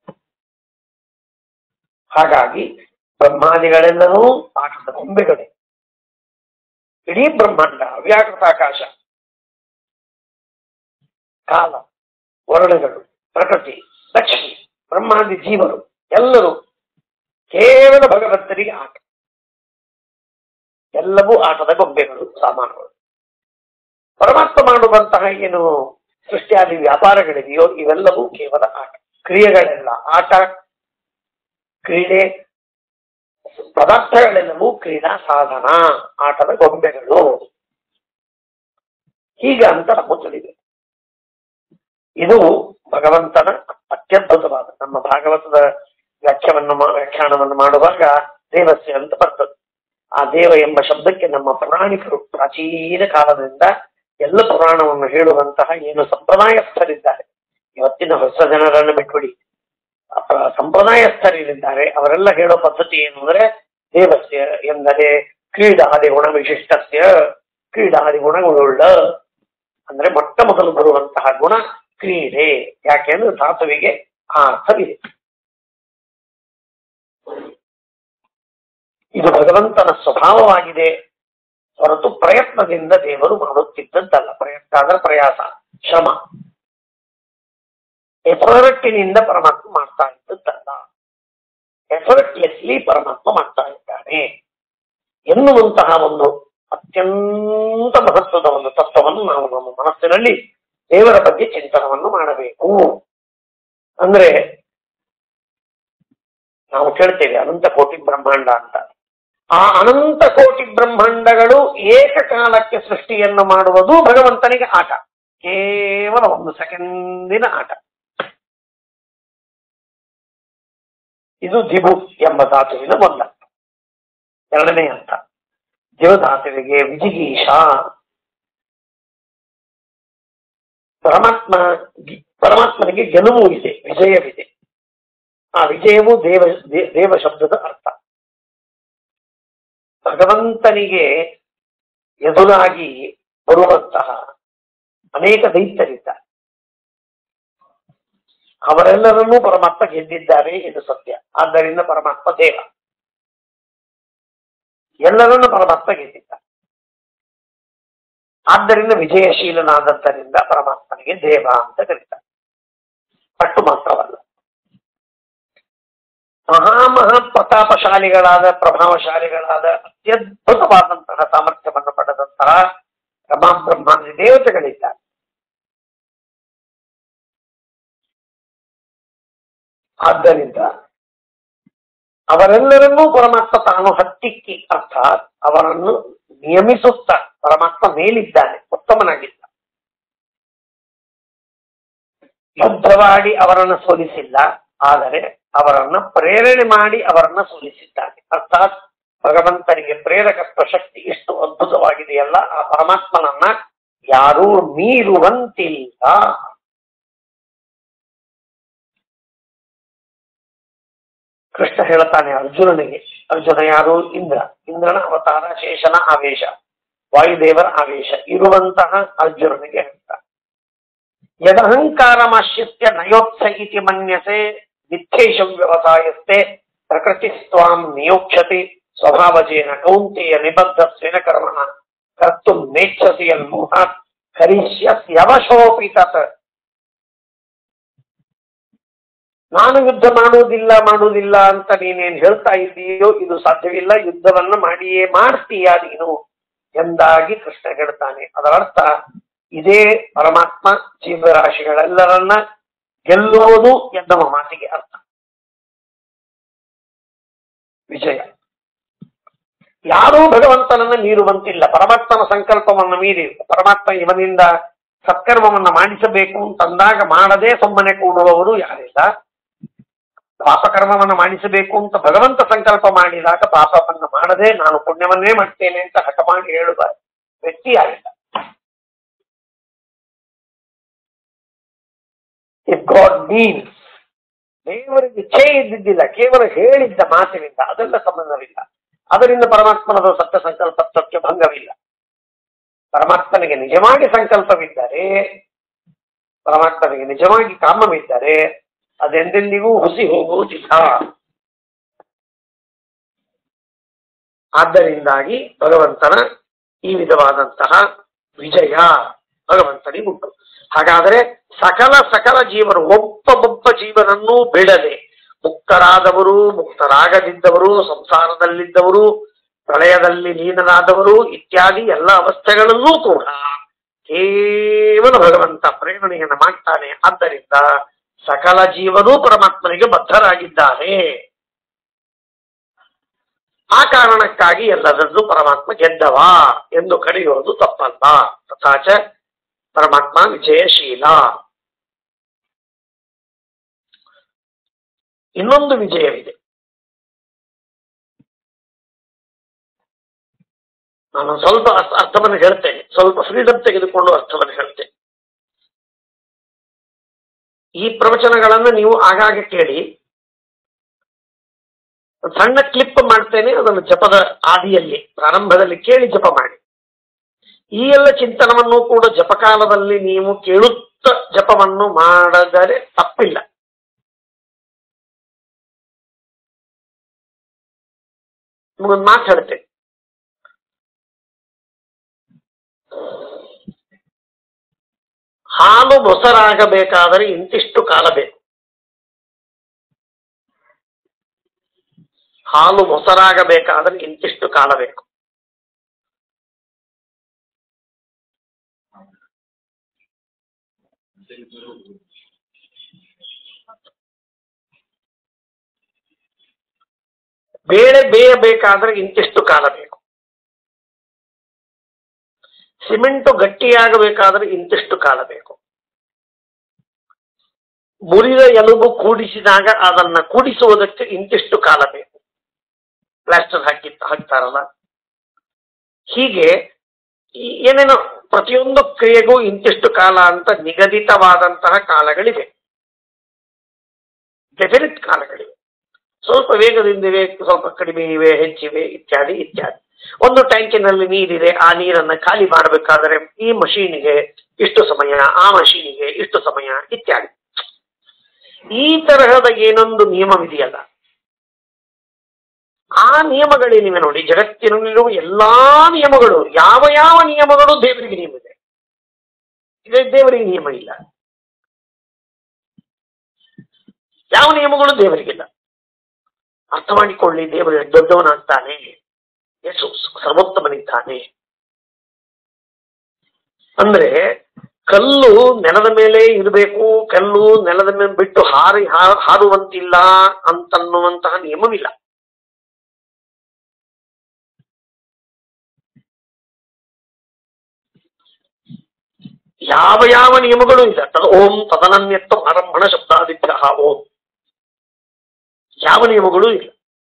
ಹಾಗಾಗಿ ಬ್ರಹ್ಮಾದಿಗಳೆಲ್ಲವೂ ಆಟದ ಗೊಂಬೆಗಳೇ ಇಡೀ ಬ್ರಹ್ಮಾಂಡ ವ್ಯಾಕೃತಾಕಾಶ ಕಾಲ ವರ್ಣಗಳು ಪ್ರಕೃತಿ ಲಕ್ಷ್ಮಿ ಬ್ರಹ್ಮಾದಿ ಜೀವರು ಎಲ್ಲರೂ ಕೇವಲ ಭಗವಂತನಿಗೆ ಆಟ ಎಲ್ಲವೂ ಆಟದ ಗೊಂಬೆಗಳು ಸಾಮಾನುಗಳು ಪರಮಾತ್ಮ ಮಾಡುವಂತಹ ಏನು ಸೃಷ್ಟಿಯಾದಿ ವ್ಯಾಪಾರಗಳಿದೆಯೋ ಇವೆಲ್ಲವೂ ಕೇವಲ ಆಟ ಕ್ರಿಯೆಗಳೆಲ್ಲ ಆಟ ಕ್ರೀಡೆ ಪದಾರ್ಥಗಳೆಲ್ಲವೂ ಕ್ರೀಡಾ ಸಾಧನ ಆಟದ ಗೊಂಬೆಗಳು ಹೀಗೆ ಅಂತ ನಮ್ಮ ತಿಳಿದೆ ಇದು ಭಗವಂತನ ಅತ್ಯದ್ಭುತವಾದ ನಮ್ಮ ಭಾಗವತದ ವ್ಯಾಖ್ಯವನ್ನು ಮಾ- ವ್ಯಾಖ್ಯಾನವನ್ನು ಮಾಡುವಾಗ ದೇವಸ್ಯ ಅಂತ ಬರ್ತದೆ ಆ ದೇವ ಎಂಬ ಶಬ್ದಕ್ಕೆ ನಮ್ಮ ಪುರಾಣಿಕರು ಪ್ರಾಚೀನ ಕಾಲದಿಂದ ಎಲ್ಲ ಪುರಾಣವನ್ನು ಹೇಳುವಂತಹ ಏನು ಸಂಪ್ರದಾಯಸ್ಥರಿದ್ದಾರೆ ಇವತ್ತಿನ ಹೊಸ ಜನರನ್ನು ಬಿಟ್ಬಿಡಿ ಅಪ- ಸಂಪ್ರದಾಯಸ್ಥರಿದ್ದಾರೆ ಅವರೆಲ್ಲ ಹೇಳೋ ಪದ್ಧತಿ ಏನು ಅಂದ್ರೆ ದೇವಸ್ಯ ಎಂದರೆ ಕ್ರೀಡಾದಿ ಗುಣ ವಿಶಿಷ್ಟಸ್ಯ ಕ್ರೀಡಾದಿ ಗುಣಗಳುಳ್ಳ ಅಂದ್ರೆ ಮೊಟ್ಟ ಮೊದಲು ಬರುವಂತಹ ಗುಣ ಕ್ರೀಡೆ ಯಾಕೆಂದ್ರೆ ಧಾತುವಿಗೆ ಆ ಅರ್ಥವಿದೆ ಇದು ಭಗವಂತನ ಸ್ವಭಾವವಾಗಿದೆ ಹೊರತು ಪ್ರಯತ್ನದಿಂದ ದೇವರು ಮಾಡುತ್ತಿದ್ದದ್ದಲ್ಲ ಪ್ರಯತ್ನ ಅಂದ್ರೆ ಪ್ರಯಾಸ ಶ್ರಮ ಎಫರ್ಟಿನಿಂದ ಪರಮಾತ್ಮ ಮಾಡ್ತಾ ಇದ್ದದ್ದಲ್ಲ ಎಫರ್ಟ್ಲೆಸ್ಲಿ ಪರಮಾತ್ಮ ಮಾಡ್ತಾ ಇದ್ದಾನೆ ಎನ್ನುವಂತಹ ಒಂದು ಅತ್ಯಂತ ಮಹತ್ವದ ಒಂದು ತತ್ವವನ್ನು ನಾವು ನಮ್ಮ ಮನಸ್ಸಿನಲ್ಲಿ ದೇವರ ಬಗ್ಗೆ ಚಿಂತನವನ್ನು ಮಾಡಬೇಕು ಅಂದ್ರೆ ನಾವು ಕೇಳ್ತೇವೆ ಅನಂತ ಕೋಟಿ ಬ್ರಹ್ಮಾಂಡ ಅಂತ ಆ ಅನಂತ ಕೋಟಿ ಬ್ರಹ್ಮಾಂಡಗಳು ಏಕಕಾಲಕ್ಕೆ ಸೃಷ್ಟಿಯನ್ನು ಮಾಡುವುದು ಭಗವಂತನಿಗೆ ಆಟ ಕೇವಲ ಒಂದು ಸೆಕೆಂಡಿನ ಆಟ ಇದು ದಿಬು ಎಂಬ ಧಾತುವಿನ ಒಂದರ್ಥ ಎರಡನೇ ಅರ್ಥ ದೇವಧಾತುವಿಗೆ ವಿಜಿಗೀಷ ಪರಮಾತ್ಮ ಪರಮಾತ್ಮನಿಗೆ ಗೆಲುವು ಇದೆ ವಿಜಯವಿದೆ ಆ ವಿಜಯವು ದೇವ ದೇ- ದೇವ ಶಬ್ದದ ಅರ್ಥ ಭಗವಂತನಿಗೆ ಎದುರಾಗಿ ಬರುವಂತಹ ಅನೇಕ ದೈತ್ಯರಿದ್ದಾರೆ ಅವರೆಲ್ಲರನ್ನೂ ಪರಮಾತ್ಮ ಗೆದ್ದಿದ್ದಾರೆ ಇದು ಸತ್ಯ ಆದ್ದರಿಂದ ಪರಮಾತ್ಮ ದೇವ ಎಲ್ಲರನ್ನು ಪರಮಾತ್ಮ ಗೆದ್ದಿದ್ದ ಆದ್ದರಿಂದ ವಿಜಯಶೀಲನಾದದ್ದರಿಂದ ಪರಮಾತ್ಮನಿಗೆ ದೇವ ಅಂತ ಕರೀತಾರೆ ಅಷ್ಟು ಮಾತ್ರವಲ್ಲ ಮಹಾಮಹಾ ಪ್ರತಾಪಶಾಲಿಗಳಾದ ಪ್ರಭಾವಶಾಲಿಗಳಾದ ಅತ್ಯದ್ಭುತವಾದಂತಹ ಸಾಮರ್ಥ್ಯವನ್ನು ಪಡೆದಂತಹ ರಮಾ ಬ್ರಹ್ಮಾಂಡಿ ದೇವತೆಗಳಿದ್ದಾರೆ ಆದ್ದರಿಂದ ಅವರೆಲ್ಲರನ್ನೂ ಪರಮಾತ್ಮ ತಾನು ಹತ್ತಿಕ್ಕಿ ಅರ್ಥಾತ್ ಅವರನ್ನು ನಿಯಮಿಸುತ್ತ ಪರಮಾತ್ಮ ಮೇಲಿದ್ದಾನೆ ಉತ್ತಮನಾಗಿದ್ದ ಯುದ್ಧವಾಡಿ ಅವರನ್ನ ಸೋಲಿಸಿಲ್ಲ ಆದರೆ ಅವರನ್ನ ಪ್ರೇರಣೆ ಮಾಡಿ ಅವರನ್ನ ಸೋಲಿಸಿದ್ದಾನೆ ಅರ್ಥಾತ್ ಭಗವಂತನಿಗೆ ಪ್ರೇರಕತ್ವ ಶಕ್ತಿ ಎಷ್ಟು ಅದ್ಭುತವಾಗಿದೆಯಲ್ಲ ಆ ಪರಮಾತ್ಮನನ್ನ ಯಾರೂ ಮೀರುವಂತಿಲ್ಲ ಕೃಷ್ಣ ಹೇಳ್ತಾನೆ ಅರ್ಜುನನಿಗೆ ಅರ್ಜುನ ಯಾರು ಇಂದ್ರ ಇಂದ್ರನ ಅವತಾರ ಶೇಷನ ಆವೇಶ ವಾಯುದೇವರ ಆವೇಶ ಇರುವಂತಹ ಅರ್ಜುನನಿಗೆ ಹೇಳ್ತಾನೆ ಯದಹಂಕಾರಮಾಶ್ರಿತ್ಯ ನಯೋತ್ಸ ಇತಿ ಮನ್ಯಸೆ ನಿತ್ಯೇಶ ವ್ಯವಸಾಯಸ್ತೆ ಪ್ರಕೃತಿ ಸ್ವಾಂ ನಿಯೋಕ್ಷತಿ ಸ್ವಭಾವಜೇನ ಕೌಂತೆಯ ನಿಬದ್ಧ ಸ್ವೇನ ಕರ್ಮಣ ಕರ್ತು ನೇಚ್ಛಸಿ ಯನ್ಮೋಹಾತ್ ಕರಿಷ್ಯಸ್ಯವಶೋಪಿ ತತ್ ನಾನು ಯುದ್ಧ ಮಾಡುವುದಿಲ್ಲ ಮಾಡುವುದಿಲ್ಲ ಅಂತ ನೀನೇನ್ ಹೇಳ್ತಾ ಇದ್ದೀಯೋ ಇದು ಸಾಧ್ಯವಿಲ್ಲ ಯುದ್ಧವನ್ನ ಮಾಡಿಯೇ ಮಾಡ್ತೀಯ ನೀನು ಎಂದಾಗಿ ಕೃಷ್ಣ ಹೇಳ್ತಾನೆ ಅದರ ಅರ್ಥ ಇದೇ ಪರಮಾತ್ಮ ಜೀವರಾಶಿಗಳೆಲ್ಲರನ್ನ ಗೆಲ್ಲುವುದು ಎನ್ನುವ ಮಾತಿಗೆ ಅರ್ಥ ವಿಜಯ ಯಾರೂ ಭಗವಂತನನ್ನ ಮೀರುವಂತಿಲ್ಲ ಪರಮಾತ್ಮನ ಸಂಕಲ್ಪವನ್ನು ಮೀರಿ ಪರಮಾತ್ಮ ಇವನಿಂದ ಸತ್ಕರ್ಮವನ್ನ ಮಾಡಿಸಬೇಕು ಅಂತಂದಾಗ ಮಾಡದೆ ಸುಮ್ಮನೆ ಕೂಡುವವರು ಯಾರಿಲ್ಲ ಪಾಪಕರ್ಮವನ್ನು ಮಾಡಿಸಬೇಕು ಅಂತ ಭಗವಂತ ಸಂಕಲ್ಪ ಮಾಡಿದಾಗ ಪಾಪವನ್ನ ಮಾಡದೆ ನಾನು ಪುಣ್ಯವನ್ನೇ ಮಾಡ್ತೇನೆ ಅಂತ ಹಠ ಮಾಡಿ ಹೇಳುವ ವ್ಯಕ್ತಿ ಯಾರಿಲ್ಲ ಇಫ್ ಗಾಡ್ ಮೀನ್ಸ್ ದೇವರಿಗೆ ಇಚ್ಛೆ ಇದ್ದಿದ್ದಿಲ್ಲ ಕೇವಲ ಹೇಳಿದ್ದ ಮಾತಿನಿಂದ ಅದೆಲ್ಲ ಸಂಬಂಧವಿಲ್ಲ ಅದರಿಂದ ಪರಮಾತ್ಮನದು ಸತ್ಯ ಸಂಕಲ್ಪತ್ವಕ್ಕೆ ಭಂಗವಿಲ್ಲ ಪರಮಾತ್ಮನಿಗೆ ನಿಜವಾಗಿ ಸಂಕಲ್ಪವಿದ್ದರೆ ಪರಮಾತ್ಮನಿಗೆ ನಿಜವಾಗಿ ಕಾಮವಿದ್ದರೆ ಅದೆಂದೆಂದಿಗೂ ಹುಸಿ ಹೋಗುವುದಿಲ್ಲ ಆದ್ದರಿಂದಾಗಿ ಭಗವಂತನ ಈ ವಿಧವಾದಂತಹ ವಿಜಯ ಭಗವಂತನಿಗುಂಟು ಹಾಗಾದರೆ ಸಕಲ ಸಕಲ ಜೀವರು ಒಬ್ಬೊಬ್ಬ ಜೀವನನ್ನೂ ಬಿಡದೆ ಮುಕ್ತರಾದವರು ಮುಕ್ತರಾಗದಿದ್ದವರು ಸಂಸಾರದಲ್ಲಿದ್ದವರು ಪ್ರಳಯದಲ್ಲಿ ಲೀನರಾದವರು ಇತ್ಯಾದಿ ಎಲ್ಲ ಅವಸ್ಥೆಗಳಲ್ಲೂ ಕೂಡ ಕೇವಲ ಭಗವಂತ ಪ್ರೇರಣೆಯನ್ನು ಮಾಡ್ತಾನೆ ಆದ್ದರಿಂದ ಸಕಲ ಜೀವನೂ ಪರಮಾತ್ಮನಿಗೆ ಬದ್ಧರಾಗಿದ್ದಾರೆ ಆ ಕಾರಣಕ್ಕಾಗಿ ಎಲ್ಲರನ್ನೂ ಪರಮಾತ್ಮ ಗೆದ್ದವ ಎಂದು ಕರೆಯುವುದು ತಪ್ಪಲ್ಲ ತಥಾಚ ಪರಮಾತ್ಮ ವಿಜಯಶೀಲ ಇನ್ನೊಂದು ವಿಜಯವಿದೆ ನಾನು ಸ್ವಲ್ಪ ಅರ್ಥ- ಅರ್ಥವನ್ನು ಹೇಳ್ತೇನೆ ಸ್ವಲ್ಪ ಫ್ರೀಡಮ್ ತೆಗೆದುಕೊಂಡು ಅರ್ಥವನ್ನು ಹೇಳ್ತೇನೆ ಈ ಪ್ರವಚನಗಳನ್ನು ನೀವು ಆಗಾಗ ಕೇಳಿ ಒಂದು ಸಣ್ಣ ಕ್ಲಿಪ್ ಮಾಡ್ತೇನೆ ಅದನ್ನು ಜಪದ ಆದಿಯಲ್ಲಿ ಪ್ರಾರಂಭದಲ್ಲಿ ಕೇಳಿ ಜಪ ಮಾಡಿ ಈ ಎಲ್ಲ ಚಿಂತನವನ್ನು ಕೂಡ ಜಪಕಾಲದಲ್ಲಿ ನೀವು ಕೇಳುತ್ತ ಜಪವನ್ನು ಮಾಡದರೆ ತಪ್ಪಿಲ್ಲ ನಿಮಗೊಂದು ಮಾತು ಹೇಳ್ತೇನೆ ಹಾಲು ಮೊಸರಾಗಬೇಕಾದರೆ ಇಂತಿಷ್ಟು ಕಾಲ ಬೇಕು ಹಾಲು ಮೊಸರಾಗಬೇಕಾದರೆ ಇಂತಿಷ್ಟು ಕಾಲ ಬೇಕು ಬೇಳೆ ಬೇಯಬೇಕಾದ್ರೆ ಇಂತಿಷ್ಟು ಕಾಲ ಬೇಕು ಸಿಮೆಂಟು ಗಟ್ಟಿಯಾಗಬೇಕಾದ್ರೆ ಇಂತಿಷ್ಟು ಕಾಲ ಬೇಕು ಮುರಿದ ಎಲುಬು ಕೂಡಿಸಿದಾಗ ಅದನ್ನ ಕೂಡಿಸುವುದಕ್ಕೆ ಇಂತಿಷ್ಟು ಕಾಲ ಬೇಕು ಪ್ಲಾಸ್ಟರ್ ಹಾಕಿ ಹಾಕ್ತಾರಲ್ಲ ಹೀಗೆ ಈ ಏನೇನೋ ಪ್ರತಿಯೊಂದು ಕ್ರಿಯೆಗೂ ಇಂತಿಷ್ಟು ಕಾಲ ಅಂತ ನಿಗದಿತವಾದಂತಹ ಕಾಲಗಳಿವೆ ಡೆಫಿನಿಟ್ ಕಾಲಗಳಿವೆ ಸ್ವಲ್ಪ ವೇಗದಿಂದಿವೆ ಸ್ವಲ್ಪ ಕಡಿಮೆ ಇವೆ ಹೆಚ್ಚಿವೆ ಇತ್ಯಾದಿ ಇತ್ಯಾದಿ ಒಂದು ಟ್ಯಾಂಕಿನಲ್ಲಿ ನೀರಿದೆ ಆ ನೀರನ್ನ ಖಾಲಿ ಮಾಡಬೇಕಾದರೆ ಈ ಮಷೀನಿಗೆ ಇಷ್ಟು ಸಮಯ ಆ ಮಷೀನಿಗೆ ಇಷ್ಟು ಸಮಯ ಇತ್ಯಾದಿ ಈ ತರಹದ ಏನೊಂದು ನಿಯಮವಿದೆಯಲ್ಲ ಆ ನಿಯಮಗಳೇನಿವೆ ನೋಡಿ ಜಗತ್ತಿನಲ್ಲಿರುವ ಎಲ್ಲಾ ನಿಯಮಗಳು ಯಾವ ಯಾವ ನಿಯಮಗಳು ದೇವರಿಗೆ ನಿಯಮ ಇದೆ ಇದೆ ದೇವರಿಗೆ ನಿಯಮ ಇಲ್ಲ ಯಾವ ನಿಯಮಗಳು ದೇವರಿಗಿಲ್ಲ ಅರ್ಥ ಮಾಡಿಕೊಳ್ಳಿ ದೇವರು ದೊಡ್ಡವನಾಗ್ತಾನೆ ಯೇಸು ಸರ್ವೋತ್ತಮನಿದ್ದಾನೆ ಅಂದ್ರೆ ಕಲ್ಲು ನೆಲದ ಮೇಲೆ ಇರಬೇಕು ಕಲ್ಲು ನೆಲದ ಮೇಲೆ ಬಿಟ್ಟು ಹಾರಿ ಹಾ- ಹಾರುವಂತಿಲ್ಲ ಅಂತನ್ನುವಂತಹ ನಿಯಮವಿಲ್ಲ ಯಾವ ಯಾವ ನಿಯಮಗಳು ಇಲ್ಲ ತದ ಓಂ ತದನನ್ಯತ್ವ ಆರಂಭಣ ಶಬ್ದಾದಿಭ್ಯ ಓಂ ಯಾವ ನಿಯಮಗಳೂ ಇಲ್ಲ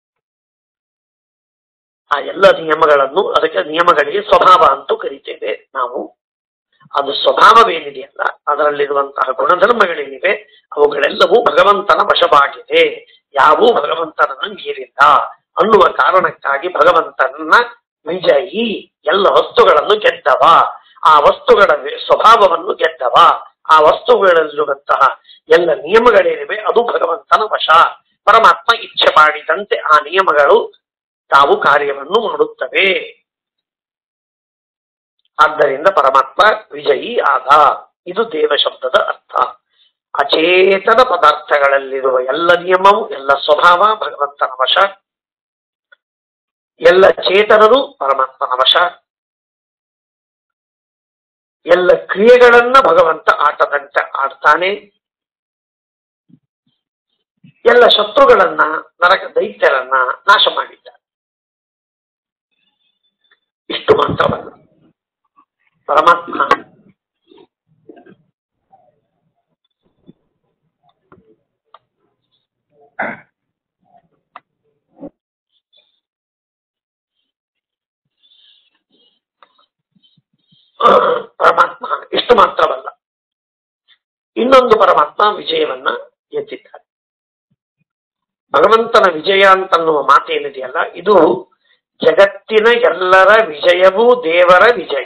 ಆ ಎಲ್ಲ ನಿಯಮಗಳನ್ನು ಅದಕ್ಕೆ ನಿಯಮಗಳಿಗೆ ಸ್ವಭಾವ ಅಂತೂ ಕರಿತೇವೆ ನಾವು ಅದು ಸ್ವಭಾವವೇನಿದೆಯಲ್ಲ ಅದರಲ್ಲಿರುವಂತಹ ಗುಣಧರ್ಮಗಳೇನಿವೆ ಅವುಗಳೆಲ್ಲವೂ ಭಗವಂತನ ವಶವಾಗಿದೆ ಯಾವೂ ಭಗವಂತನನ್ನು ಮೀರಿಲ್ಲ ಅನ್ನುವ ಕಾರಣಕ್ಕಾಗಿ ಭಗವಂತನ ವಿಜಯಿ ಎಲ್ಲ ವಸ್ತುಗಳನ್ನು ಗೆದ್ದವ ಆ ವಸ್ತುಗಳ ವಿ- ಸ್ವಭಾವವನ್ನು ಗೆದ್ದವ ಆ ವಸ್ತುಗಳಲ್ಲಿರುವಂತಹ ಎಲ್ಲ ನಿಯಮಗಳೇನಿವೆ ಅದು ಭಗವಂತನ ವಶ ಪರಮಾತ್ಮ ಇಚ್ಛೆ ಮಾಡಿದಂತೆ ಆ ನಿಯಮಗಳು ತಾವು ಕಾರ್ಯವನ್ನು ಮಾಡುತ್ತವೆ ಆದ್ದರಿಂದ ಪರಮಾತ್ಮ ವಿಜಯಿ ಆದ ಇದು ದೇವ ಶಬ್ದದ ಅರ್ಥ ಅಚೇತನ ಪದಾರ್ಥಗಳಲ್ಲಿರುವ ಎಲ್ಲ ನಿಯಮವು ಎಲ್ಲ ಸ್ವಭಾವ ಭಗವಂತನ ವಶ ಎಲ್ಲ ಚೇತನರು ಪರಮಾತ್ಮನ ವಶ ಎಲ್ಲ ಕ್ರಿಯೆಗಳನ್ನ ಭಗವಂತ ಆಟದಂತೆ ಆಡ್ತಾನೆ ಎಲ್ಲ ಶತ್ರುಗಳನ್ನ ನರಕ ದೈತ್ಯರನ್ನ ನಾಶ ಮಾಡಿದ್ದಾನೆ ಇಷ್ಟು ಮಾತ್ರವಲ್ಲ ಪರಮಾತ್ಮ ಪರಮಾತ್ಮ ಇಷ್ಟು ಮಾತ್ರವಲ್ಲ ಇನ್ನೊಂದು ಪರಮಾತ್ಮ ವಿಜಯವನ್ನ ಎತ್ತಿದ್ದಾರೆ ಭಗವಂತನ ವಿಜಯ ಅಂತನ್ನುವ ಮಾತೇನಿದೆಯಲ್ಲ ಇದು ಜಗತ್ತಿನ ಎಲ್ಲರ ವಿಜಯವೂ ದೇವರ ವಿಜಯ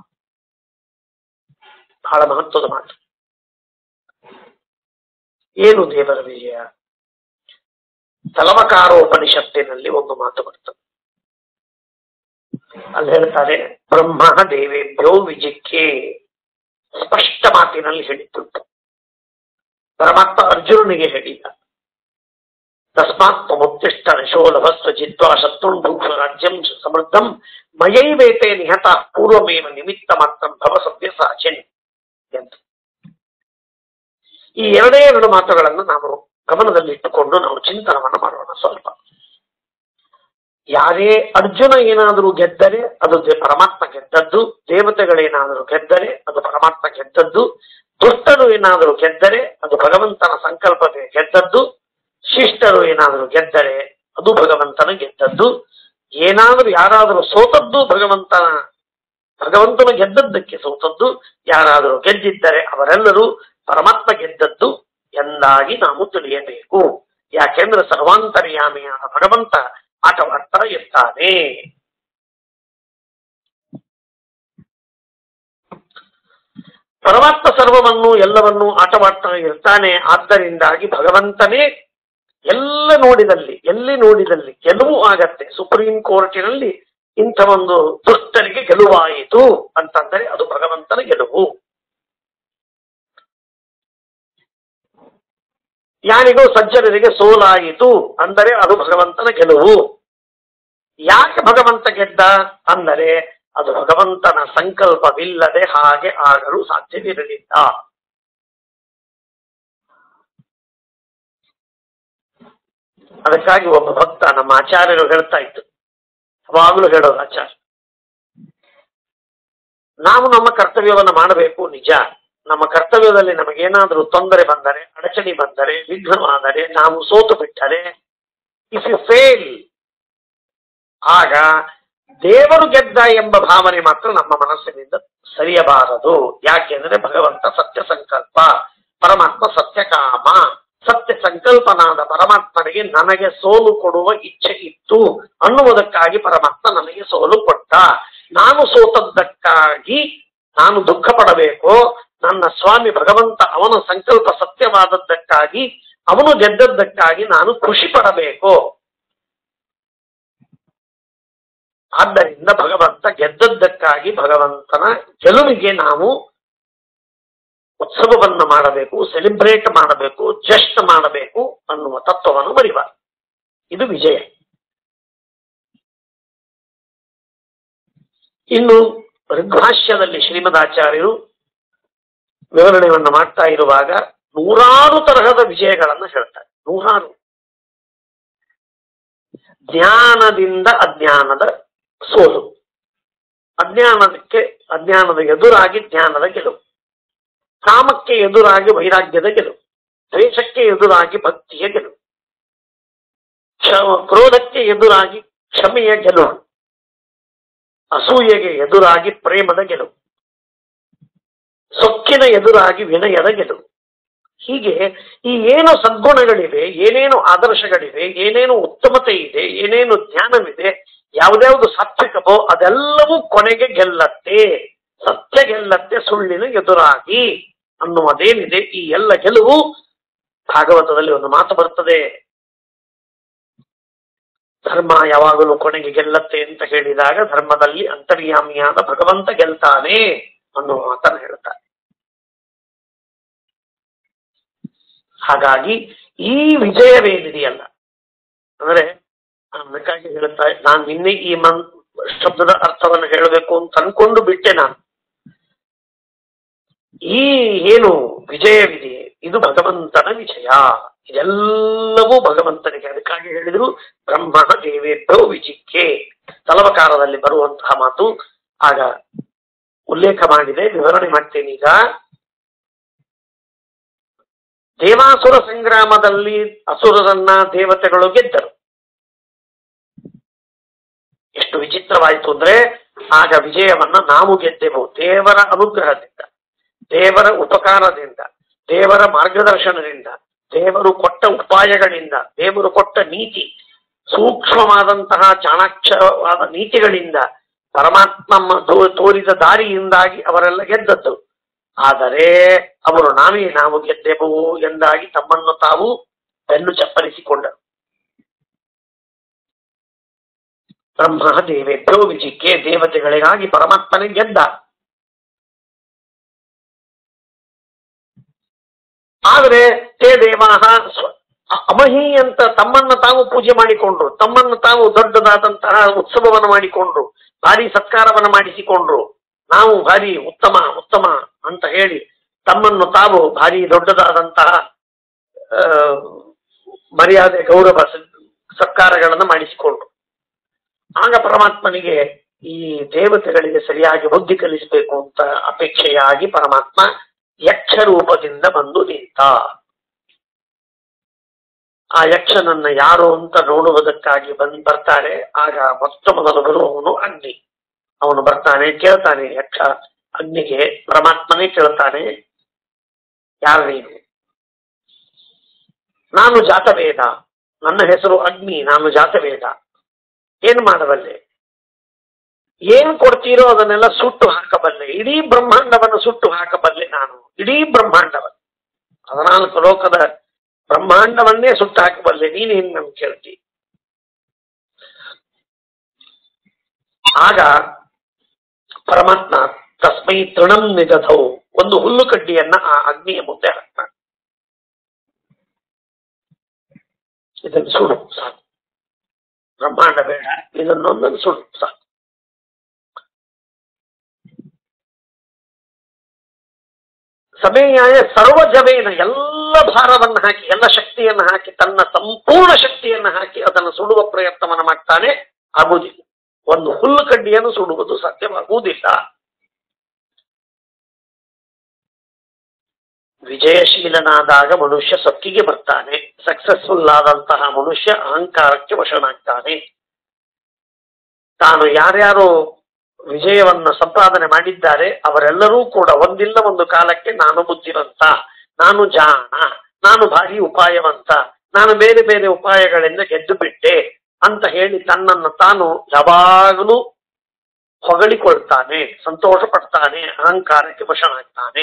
ಬಹಳ ಮಹತ್ವದ ಮಾತು ಏನು ದೇವರ ವಿಜಯ ತಲವಕಾರೋಪನಿಷತ್ತಿನಲ್ಲಿ ಒಂದು ಮಾತು ಬರ್ತದೆ ಅಲ್ಲಿ ಹೇಳ್ತಾರೆ ಬ್ರಹ್ಮ ದೇವೇಭ್ಯೋ ವಿಜಿಕ್ಕೆ ಸ್ಪಷ್ಟ ಮಾತಿನಲ್ಲಿ ಹೇಳಿದ್ದುಂಟು ಪರಮಾತ್ಮ ಅರ್ಜುನನಿಗೆ ಹೇಳಿದ ತಸ್ಮಾತ್ ತ್ವಮುತ್ತಿಷ್ಠ ಯಶೋಲಭಸ್ವ ಜಿತ್ವಾ ಶತ್ರುಂಭೂಷ ರಾಜ್ಯಂ ಸಮೃದ್ಧಂ ಮಯೈವೇತೆ ನಿಹತ ಪೂರ್ವಮೇವ ನಿಮಿತ್ತ ಮಾತ್ರ ಭವ ಸದ್ಯ ಸಾಚಿನ್ ಎಂದು ಈ ಎರಡೇ ಎರಡು ಮಾತುಗಳನ್ನು ನಾವು ಗಮನದಲ್ಲಿಟ್ಟುಕೊಂಡು ನಾವು ಚಿಂತನವನ್ನು ಮಾಡೋಣ ಸ್ವಲ್ಪ ಯಾರೇ ಅರ್ಜುನ ಏನಾದರೂ ಗೆದ್ದರೆ ಅದು ದೇ- ಪರಮಾತ್ಮ ಗೆದ್ದದ್ದು ದೇವತೆಗಳೇನಾದರೂ ಗೆದ್ದರೆ ಅದು ಪರಮಾತ್ಮ ಗೆದ್ದದ್ದು ದುಷ್ಟರು ಏನಾದರೂ ಗೆದ್ದರೆ ಅದು ಭಗವಂತನ ಸಂಕಲ್ಪವೇ ಗೆದ್ದದ್ದು ಶಿಷ್ಟರು ಏನಾದರೂ ಗೆದ್ದರೆ ಅದು ಭಗವಂತನ ಗೆದ್ದದ್ದು ಏನಾದರೂ ಯಾರಾದರೂ ಸೋತದ್ದು ಭಗವಂತನ ಭಗವಂತನ ಗೆದ್ದದ್ದಕ್ಕೆ ಸೋತದ್ದು ಯಾರಾದರೂ ಗೆದ್ದಿದ್ದರೆ ಅವರೆಲ್ಲರೂ ಪರಮಾತ್ಮ ಗೆದ್ದದ್ದು ಎಂದಾಗಿ ನಾವು ತಿಳಿಯಬೇಕು ಯಾಕೆಂದ್ರೆ ಸರ್ವಾಂತರ್ಯಾಮಿಯಾದ ಭಗವಂತ ಆಟವಾಡ್ತಾ ಇರ್ತಾನೆ ಪರಮಾತ್ಮ ಸರ್ವವನ್ನು ಎಲ್ಲವನ್ನು ಆಟವಾಡ್ತಾ ಇರ್ತಾನೆ ಆದ್ದರಿಂದಾಗಿ ಭಗವಂತನೇ ಎಲ್ಲ ನೋಡಿದಲ್ಲಿ ಎಲ್ಲಿ ನೋಡಿದಲ್ಲಿ ಗೆಲುವು ಆಗತ್ತೆ ಸುಪ್ರೀಂ ಕೋರ್ಟಿನಲ್ಲಿ ಇಂಥ ಒಂದು ದುಷ್ಟರಿಗೆ ಗೆಲುವಾಯಿತು ಅಂತಂದರೆ ಅದು ಭಗವಂತನ ಗೆಲುವು ಯಾರಿಗೋ ಸಜ್ಜನರಿಗೆ ಸೋಲಾಯಿತು ಅಂದರೆ ಅದು ಭಗವಂತನ ಗೆಲುವು ಯಾಕೆ ಭಗವಂತ ಗೆದ್ದ ಅಂದರೆ ಅದು ಭಗವಂತನ ಸಂಕಲ್ಪವಿಲ್ಲದೆ ಹಾಗೆ ಆಗಲು ಸಾಧ್ಯವಿರಲಿಲ್ಲ ಅದಕ್ಕಾಗಿ ಒಬ್ಬ ಭಕ್ತ ನಮ್ಮ ಆಚಾರ್ಯರು ಹೇಳ್ತಾ ಇತ್ತು ಯಾವಾಗಲೂ ಹೇಳೋದು ಆಚಾರ್ಯ ನಾವು ನಮ್ಮ ಕರ್ತವ್ಯವನ್ನು ಮಾಡಬೇಕು ನಿಜ ನಮ್ಮ ಕರ್ತವ್ಯದಲ್ಲಿ ನಮಗೇನಾದರೂ ತೊಂದರೆ ಬಂದರೆ ಅಡಚಣೆ ಬಂದರೆ ವಿಘ್ನವಾದರೆ ನಾವು ಸೋತು ಬಿಟ್ಟರೆ ಇಫ್ ಯು ಫೇಲ್ ಆಗ ದೇವರು ಗೆದ್ದ ಎಂಬ ಭಾವನೆ ಮಾತ್ರ ನಮ್ಮ ಮನಸ್ಸಿನಿಂದ ಸರಿಯಬಾರದು ಯಾಕೆಂದ್ರೆ ಭಗವಂತ ಸತ್ಯ ಸಂಕಲ್ಪ ಪರಮಾತ್ಮ ಸತ್ಯ ಕಾಮ ಸತ್ಯ ಸಂಕಲ್ಪನಾದ ಪರಮಾತ್ಮನಿಗೆ ನನಗೆ ಸೋಲು ಕೊಡುವ ಇಚ್ಛೆ ಇತ್ತು ಅನ್ನುವುದಕ್ಕಾಗಿ ಪರಮಾತ್ಮ ನನಗೆ ಸೋಲು ಕೊಟ್ಟ ನಾನು ಸೋತದ್ದಕ್ಕಾಗಿ ನಾನು ದುಃಖ ಪಡಬೇಕು ನನ್ನ ಸ್ವಾಮಿ ಭಗವಂತ ಅವನ ಸಂಕಲ್ಪ ಸತ್ಯವಾದದ್ದಕ್ಕಾಗಿ ಅವನು ಗೆದ್ದದ್ದಕ್ಕಾಗಿ ನಾನು ಖುಷಿ ಪಡಬೇಕು ಆದ್ದರಿಂದ ಭಗವಂತ ಗೆದ್ದದ್ದಕ್ಕಾಗಿ ಭಗವಂತನ ಗೆಲುವಿಗೆ ನಾವು ಉತ್ಸವವನ್ನು ಮಾಡಬೇಕು ಸೆಲಿಬ್ರೇಟ್ ಮಾಡಬೇಕು ಜಸ್ಟ್ ಮಾಡಬೇಕು ಅನ್ನುವ ತತ್ವವನ್ನು ಮರಿಬಾರದು ಇದು ವಿಜಯ ಇನ್ನು ಋಗ್ಭಾಷ್ಯದಲ್ಲಿ ಶ್ರೀಮದಾಚಾರ್ಯರು ವಿವರಣೆಯನ್ನು ಮಾಡ್ತಾ ಇರುವಾಗ ನೂರಾರು ತರಹದ ವಿಜಯಗಳನ್ನು ಹೇಳ್ತಾರೆ ನೂರಾರು ಜ್ಞಾನದಿಂದ ಅಜ್ಞಾನದ ಸೋಲು ಅಜ್ಞಾನದಕ್ಕೆ ಅಜ್ಞಾನದ ಎದುರಾಗಿ ಜ್ಞಾನದ ಗೆಲುವು ಕಾಮಕ್ಕೆ ಎದುರಾಗಿ ವೈರಾಗ್ಯದ ಗೆಲುವು ದ್ವೇಷಕ್ಕೆ ಎದುರಾಗಿ ಭಕ್ತಿಯ ಗೆಲುವು ಕ್ಷ- ಕ್ರೋಧಕ್ಕೆ ಎದುರಾಗಿ ಕ್ಷಮೆಯ ಗೆಲುವು ಅಸೂಯೆಗೆ ಎದುರಾಗಿ ಪ್ರೇಮದ ಗೆಲುವು ಸೊಕ್ಕಿನ ಎದುರಾಗಿ ವಿನಯದ ಗೆಲುವು ಹೀಗೆ ಈ ಏನು ಸದ್ಗುಣಗಳಿವೆ ಏನೇನು ಆದರ್ಶಗಳಿವೆ ಏನೇನು ಉತ್ತಮತೆ ಇದೆ ಏನೇನು ಜ್ಞಾನವಿದೆ ಯಾವ್ದ್ಯಾವ್ದು ಸಾತ್ವಿಕವೋ ಅದೆಲ್ಲವೂ ಕೊನೆಗೆ ಗೆಲ್ಲತ್ತೆ ಸತ್ಯ ಗೆಲ್ಲತ್ತೆ ಸುಳ್ಳಿನ ಎದುರಾಗಿ ಅನ್ನುವುದೇನಿದೆ ಈ ಎಲ್ಲ ಗೆಲುವು ಭಾಗವತದಲ್ಲಿ ಒಂದು ಮಾತು ಬರ್ತದೆ ಧರ್ಮ ಯಾವಾಗಲೂ ಕೊನೆಗೆ ಗೆಲ್ಲತ್ತೆ ಅಂತ ಹೇಳಿದಾಗ ಧರ್ಮದಲ್ಲಿ ಅಂತರ್ಯಾಮಿಯಾದ ಭಗವಂತ ಗೆಲ್ತಾನೆ ಅನ್ನುವ ಮಾತನ್ನು ಹೇಳ್ತಾರೆ ಹಾಗಾಗಿ ಈ ವಿಜಯವೇನಿದೆಯಲ್ಲ ಅಂದ್ರೆ ಅದಕ್ಕಾಗಿ ಹೇಳ್ತಾ ನಾನು ನಿನ್ನೆ ಈ ಮನ್ ಶಬ್ದದ ಅರ್ಥವನ್ನು ಹೇಳಬೇಕು ಅಂತ ಅನ್ಕೊಂಡು ಬಿಟ್ಟೆ ನಾನು ಈ ಏನು ವಿಜಯವಿದೆ ಇದು ಭಗವಂತನ ವಿಜಯ ಇದೆಲ್ಲವೂ ಭಗವಂತನಿಗೆ ಅದಕ್ಕಾಗಿ ಹೇಳಿದ್ರು ಬ್ರಹ್ಮಣ ದೇವೇಭ್ಯೋ ವಿಜಿಕ್ಕೆ ತಲವಕಾರದಲ್ಲಿ ಬರುವಂತಹ ಮಾತು ಆಗ ಉಲ್ಲೇಖ ಮಾಡಿದೆ ವಿವರಣೆ ಮಾಡ್ತೇನೆ ಈಗ ದೇವಾಸುರ ಸಂಗ್ರಾಮದಲ್ಲಿ ಅಸುರರನ್ನ ದೇವತೆಗಳು ಗೆದ್ದರು ಎಷ್ಟು ವಿಚಿತ್ರವಾಯಿತು ಅಂದ್ರೆ ಆಗ ವಿಜಯವನ್ನ ನಾವು ಗೆದ್ದೆವು ದೇವರ ಅನುಗ್ರಹದಿಂದ ದೇವರ ಉಪಕಾರದಿಂದ ದೇವರ ಮಾರ್ಗದರ್ಶನದಿಂದ ದೇವರು ಕೊಟ್ಟ ಉಪಾಯಗಳಿಂದ ದೇವರು ಕೊಟ್ಟ ನೀತಿ ಸೂಕ್ಷ್ಮವಾದಂತಹ ಚಾಣಾಕ್ಷವಾದ ನೀತಿಗಳಿಂದ ಪರಮಾತ್ಮ ತೋ- ತೋರಿದ ದಾರಿಯಿಂದಾಗಿ ಅವರೆಲ್ಲ ಗೆದ್ದದ್ದು ಆದರೆ ಅವರು ನಾವೇ ನಾವು ಗೆದ್ದೆವು ಎಂದಾಗಿ ತಮ್ಮನ್ನು ತಾವು ಬೆನ್ನು ಚಪ್ಪರಿಸಿಕೊಂಡರು ಬ್ರಹ್ಮ ದೇವೇಭ್ಯೋ ವಿಜಿಕ್ಕೆ ದೇವತೆಗಳಿಗಾಗಿ ಪರಮಾತ್ಮನೇ ಗೆದ್ದ ಆದರೆ ತೇ ದೇವಾಹ ಸ್ವ- ಅ- ಅಮಹಿ ಅಂತ ತಮ್ಮನ್ನ ತಾವು ಪೂಜೆ ಮಾಡಿಕೊಂಡ್ರು ತಮ್ಮನ್ನು ತಾವು ದೊಡ್ಡದಾದಂತಹ ಉತ್ಸವವನ್ನು ಮಾಡಿಕೊಂಡ್ರು ಭಾರಿ ಸತ್ಕಾರವನ್ನು ಮಾಡಿಸಿಕೊಂಡ್ರು ನಾವು ಭಾರಿ ಉತ್ತಮ ಉತ್ತಮ ಅಂತ ಹೇಳಿ ತಮ್ಮನ್ನು ತಾವು ಭಾರಿ ದೊಡ್ಡದಾದಂತಹ ಆ, ಮರ್ಯಾದೆ ಗೌರವ ಸ- ಸತ್ಕಾರಗಳನ್ನು ಮಾಡಿಸಿಕೊಂಡ್ರು ಆಗ ಪರಮಾತ್ಮನಿಗೆ ಈ ದೇವತೆಗಳಿಗೆ ಸರಿಯಾಗಿ ಬುದ್ಧಿ ಕಲಿಸಬೇಕು ಅಂತ ಅಪೇಕ್ಷೆಯಾಗಿ ಪರಮಾತ್ಮ ಯಕ್ಷ ರೂಪದಿಂದ ಬಂದು ನಿಂತ ಆ ಯಕ್ಷನನ್ನ ಯಾರು ಅಂತ ನೋಡುವುದಕ್ಕಾಗಿ ಬಂದ್ ಬರ್ತಾರೆ ಆಗ ಮೊತ್ತ ಮೊದಲು ಬರುವವನು ಅಗ್ನಿ ಅವನು ಬರ್ತಾನೆ ಕೇಳ್ತಾನೆ ಯಕ್ಷ ಅಗ್ನಿಗೆ ಪರಮಾತ್ಮನೇ ಕೇಳ್ತಾನೆ ಯಾರು ನೀನು ನಾನು ಜಾತವೇದ ನನ್ನ ಹೆಸರು ಅಗ್ನಿ ನಾನು ಜಾತವೇದ ಏನ್ ಮಾಡಬಲ್ಲೆ ಏನ್ ಕೊಡ್ತೀರೋ ಅದನ್ನೆಲ್ಲ ಸುಟ್ಟು ಹಾಕಬಲ್ಲೆ ಇಡೀ ಬ್ರಹ್ಮಾಂಡವನ್ನು ಸುಟ್ಟು ಹಾಕಬಲ್ಲೆ ನಾನು ಇಡೀ ಬ್ರಹ್ಮಾಂಡವನ್ನು ಹದಿನಾಲ್ಕು ಲೋಕದ ಬ್ರಹ್ಮಾಂಡವನ್ನೇ ಸುಟ್ಟು ಹಾಕಬಲ್ಲೆ ನೀನೇನ್ ನನ್ ಕೇಳ್ತಿ ಆಗ ಪರಮಾತ್ಮ ತಸ್ಮೈ ತೃಣಂ ನಿಗಧೌ ಒಂದು ಹುಲ್ಲು ಕಡ್ಡಿಯನ್ನ ಆ ಅಗ್ನಿಯ ಮುಂದೆ ಹಾಕ್ತಾನೆ ಇದನ್ನು ಸುಡು ಸಾಕು ಬ್ರಹ್ಮಾಂಡ ಬೇಡ ಇದನ್ನೊಂದನ್ನು ಸುಡು ಸಾಕು ಸಮಯಾಯ ಸರ್ವ ಜವೇನ ಎಲ್ಲ ಭಾರವನ್ನು ಹಾಕಿ ಎಲ್ಲ ಶಕ್ತಿಯನ್ನು ಹಾಕಿ ತನ್ನ ಸಂಪೂರ್ಣ ಶಕ್ತಿಯನ್ನು ಹಾಕಿ ಅದನ್ನು ಸುಡುವ ಪ್ರಯತ್ನವನ್ನು ಮಾಡ್ತಾನೆ ಆಗುವುದಿಲ್ಲ ಒಂದು ಹುಲ್ಲು ಕಡ್ಡಿಯನ್ನು ಸುಡುವುದು ಸಾಧ್ಯವಾಗುವುದಿಲ್ಲ ವಿಜಯಶೀಲನಾದಾಗ ಮನುಷ್ಯ ಸೊಕ್ಕಿಗೆ ಬರ್ತಾನೆ ಸಕ್ಸಸ್ಫುಲ್ ಆದಂತಹ ಮನುಷ್ಯ ಅಹಂಕಾರಕ್ಕೆ ವಶನಾಗ್ತಾನೆ ತಾನು ಯಾರ್ಯಾರು ವಿಜಯವನ್ನ ಸಂಪಾದನೆ ಮಾಡಿದ್ದಾರೆ ಅವರೆಲ್ಲರೂ ಕೂಡ ಒಂದಿಲ್ಲ ಒಂದು ಕಾಲಕ್ಕೆ ನಾನು ಬುದ್ಧಿವಂತ ನಾನು ಜಾಣ ನಾನು ಭಾರಿ ಉಪಾಯವಂತ ನಾನು ಬೇರೆ ಬೇರೆ ಉಪಾಯಗಳಿಂದ ಗೆದ್ದು ಬಿಟ್ಟೆ ಅಂತ ಹೇಳಿ ತನ್ನನ್ನು ತಾನು ಯಾವಾಗಲೂ ಹೊಗಳಿಕೊಳ್ತಾನೆ ಸಂತೋಷ ಪಡ್ತಾನೆ ಅಹಂಕಾರಕ್ಕೆ ವಶನಾಗ್ತಾನೆ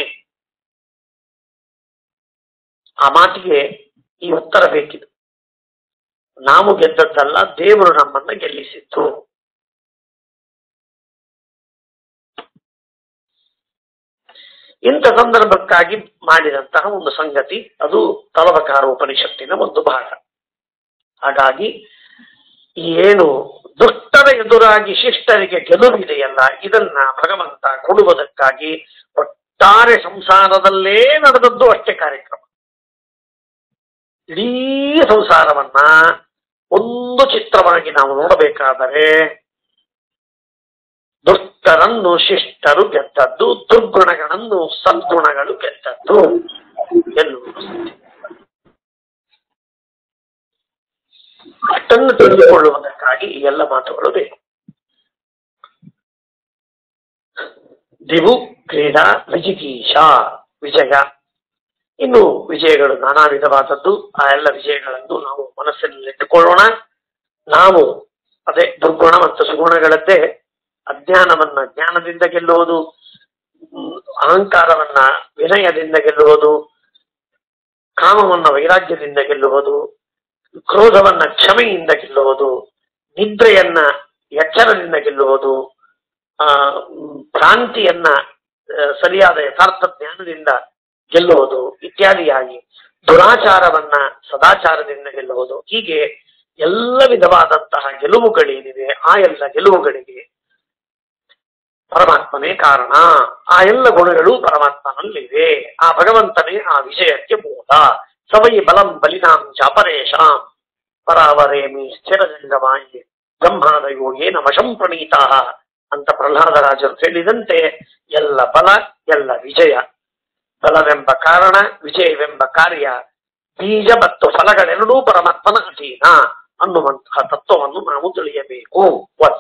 ಆ ಮಾತಿಗೆ ಈ ಉತ್ತರ ಬೇಕಿದೆ ನಾವು ಗೆದ್ದದ್ದಲ್ಲ ದೇವರು ನಮ್ಮನ್ನ ಗೆಲ್ಲಿಸಿತ್ತು ಇಂಥ ಸಂದರ್ಭಕ್ಕಾಗಿ ಮಾಡಿದಂತಹ ಒಂದು ಸಂಗತಿ ಅದು ತಲವಕಾರ ಉಪನಿಷತ್ತಿನ ಒಂದು ಭಾಗ ಹಾಗಾಗಿ ಈ ಏನು ದುಷ್ಟರ ಎದುರಾಗಿ ಶಿಷ್ಟರಿಗೆ ಗೆಲುವಿದೆಯಲ್ಲ ಇದನ್ನ ಭಗವಂತ ಕೊಡುವುದಕ್ಕಾಗಿ ಒಟ್ಟಾರೆ ಸಂಸಾರದಲ್ಲೇ ನಡೆದದ್ದು ಅಷ್ಟೇ ಕಾರ್ಯಕ್ರಮ ಇಡೀ ಸಂಸಾರವನ್ನ ಒಂದು ಚಿತ್ರವಾಗಿ ನಾವು ನೋಡಬೇಕಾದರೆ ದುಷ್ಟರನ್ನು ಶಿಷ್ಟರು ಗೆದ್ದದ್ದು ದುರ್ಗುಣಗಳನ್ನು ಸದ್ಗುಣಗಳು ಗೆದ್ದದ್ದು ಎನ್ನುವುದು ಸತ್ಯ. ಅಷ್ಟನ್ನು ತಿಳಿದುಕೊಳ್ಳುವುದಕ್ಕಾಗಿ ಈ ಎಲ್ಲ ಮಾತುಗಳು ಬೇಕು ದಿವು ಕ್ರೀಡಾ ವಿಜಿಗೀಷ ವಿಜಯ ಇನ್ನು ವಿಜಯಗಳು ನಾನಾ ವಿಧವಾದದ್ದು ಆ ಎಲ್ಲ ವಿಜಯಗಳನ್ನು ನಾವು ಮನಸ್ಸಿನಲ್ಲಿಟ್ಟುಕೊಳ್ಳೋಣ ನಾವು ಅದೇ ದುರ್ಗುಣ ಮತ್ತು ಸುಗುಣಗಳದ್ದೇ ಅಜ್ಞಾನವನ್ನ ಜ್ಞಾನದಿಂದ ಗೆಲ್ಲುವುದು ಹ್ಮ್, ಅಹಂಕಾರವನ್ನ ವಿನಯದಿಂದ ಗೆಲ್ಲುವುದು ಕಾಮವನ್ನ ವೈರಾಗ್ಯದಿಂದ ಗೆಲ್ಲುವುದು ಕ್ರೋಧವನ್ನ ಕ್ಷಮೆಯಿಂದ ಗೆಲ್ಲುವುದು ನಿದ್ರೆಯನ್ನ ಎಚ್ಚರದಿಂದ ಗೆಲ್ಲುವುದು ಆ ಮ್, ಭ್ರಾಂತಿಯನ್ನ ಆ, ಸರಿಯಾದ ಯಥಾರ್ಥ ಜ್ಞಾನದಿಂದ ಗೆಲ್ಲುವುದು ಇತ್ಯಾದಿಯಾಗಿ ದುರಾಚಾರವನ್ನ ಸದಾಚಾರದಿಂದ ಗೆಲ್ಲುವುದು ಹೀಗೆ ಎಲ್ಲ ವಿಧವಾದಂತಹ ಗೆಲುವುಗಳೇನಿವೆ ಆ ಎಲ್ಲ ಗೆಲುವುಗಳಿಗೆ ಪರಮಾತ್ಮನೇ ಕಾರಣ ಆ ಎಲ್ಲ ಗುಣಗಳು ಪರಮಾತ್ಮನಲ್ಲಿವೆ ಆ ಭಗವಂತನೇ ಆ ವಿಷಯಕ್ಕೆ ಮೂಲ ಸವೈ ಬಲಂ ಬಲಿನಾಂ ಚಾಪರೇಶಾಂ ಪರಾವರೇಮಿ ಸ್ಥಿರಲಿಂಗಮಾಯಿ ಬ್ರಹ್ಮಾದಯೋ ಏನ ವಶಂ ಪ್ರಣೀತಾ ಅಂತ ಪ್ರಹ್ಲಾದರಾಜರು ಹೇಳಿದಂತೆ ಎಲ್ಲ ಬಲ ಎಲ್ಲ ವಿಜಯ ಬಲವೆಂಬ ಕಾರಣ ವಿಜಯವೆಂಬ ಕಾರ್ಯ ಬೀಜ ಮತ್ತು ಫಲಗಳೆರಡೂ ಪರಮಾತ್ಮನ ಅಧೀನ ಅನ್ನುವಂತಹ ತತ್ವವನ್ನು ನಾವು ತಿಳಿಯಬೇಕು ಒಂದು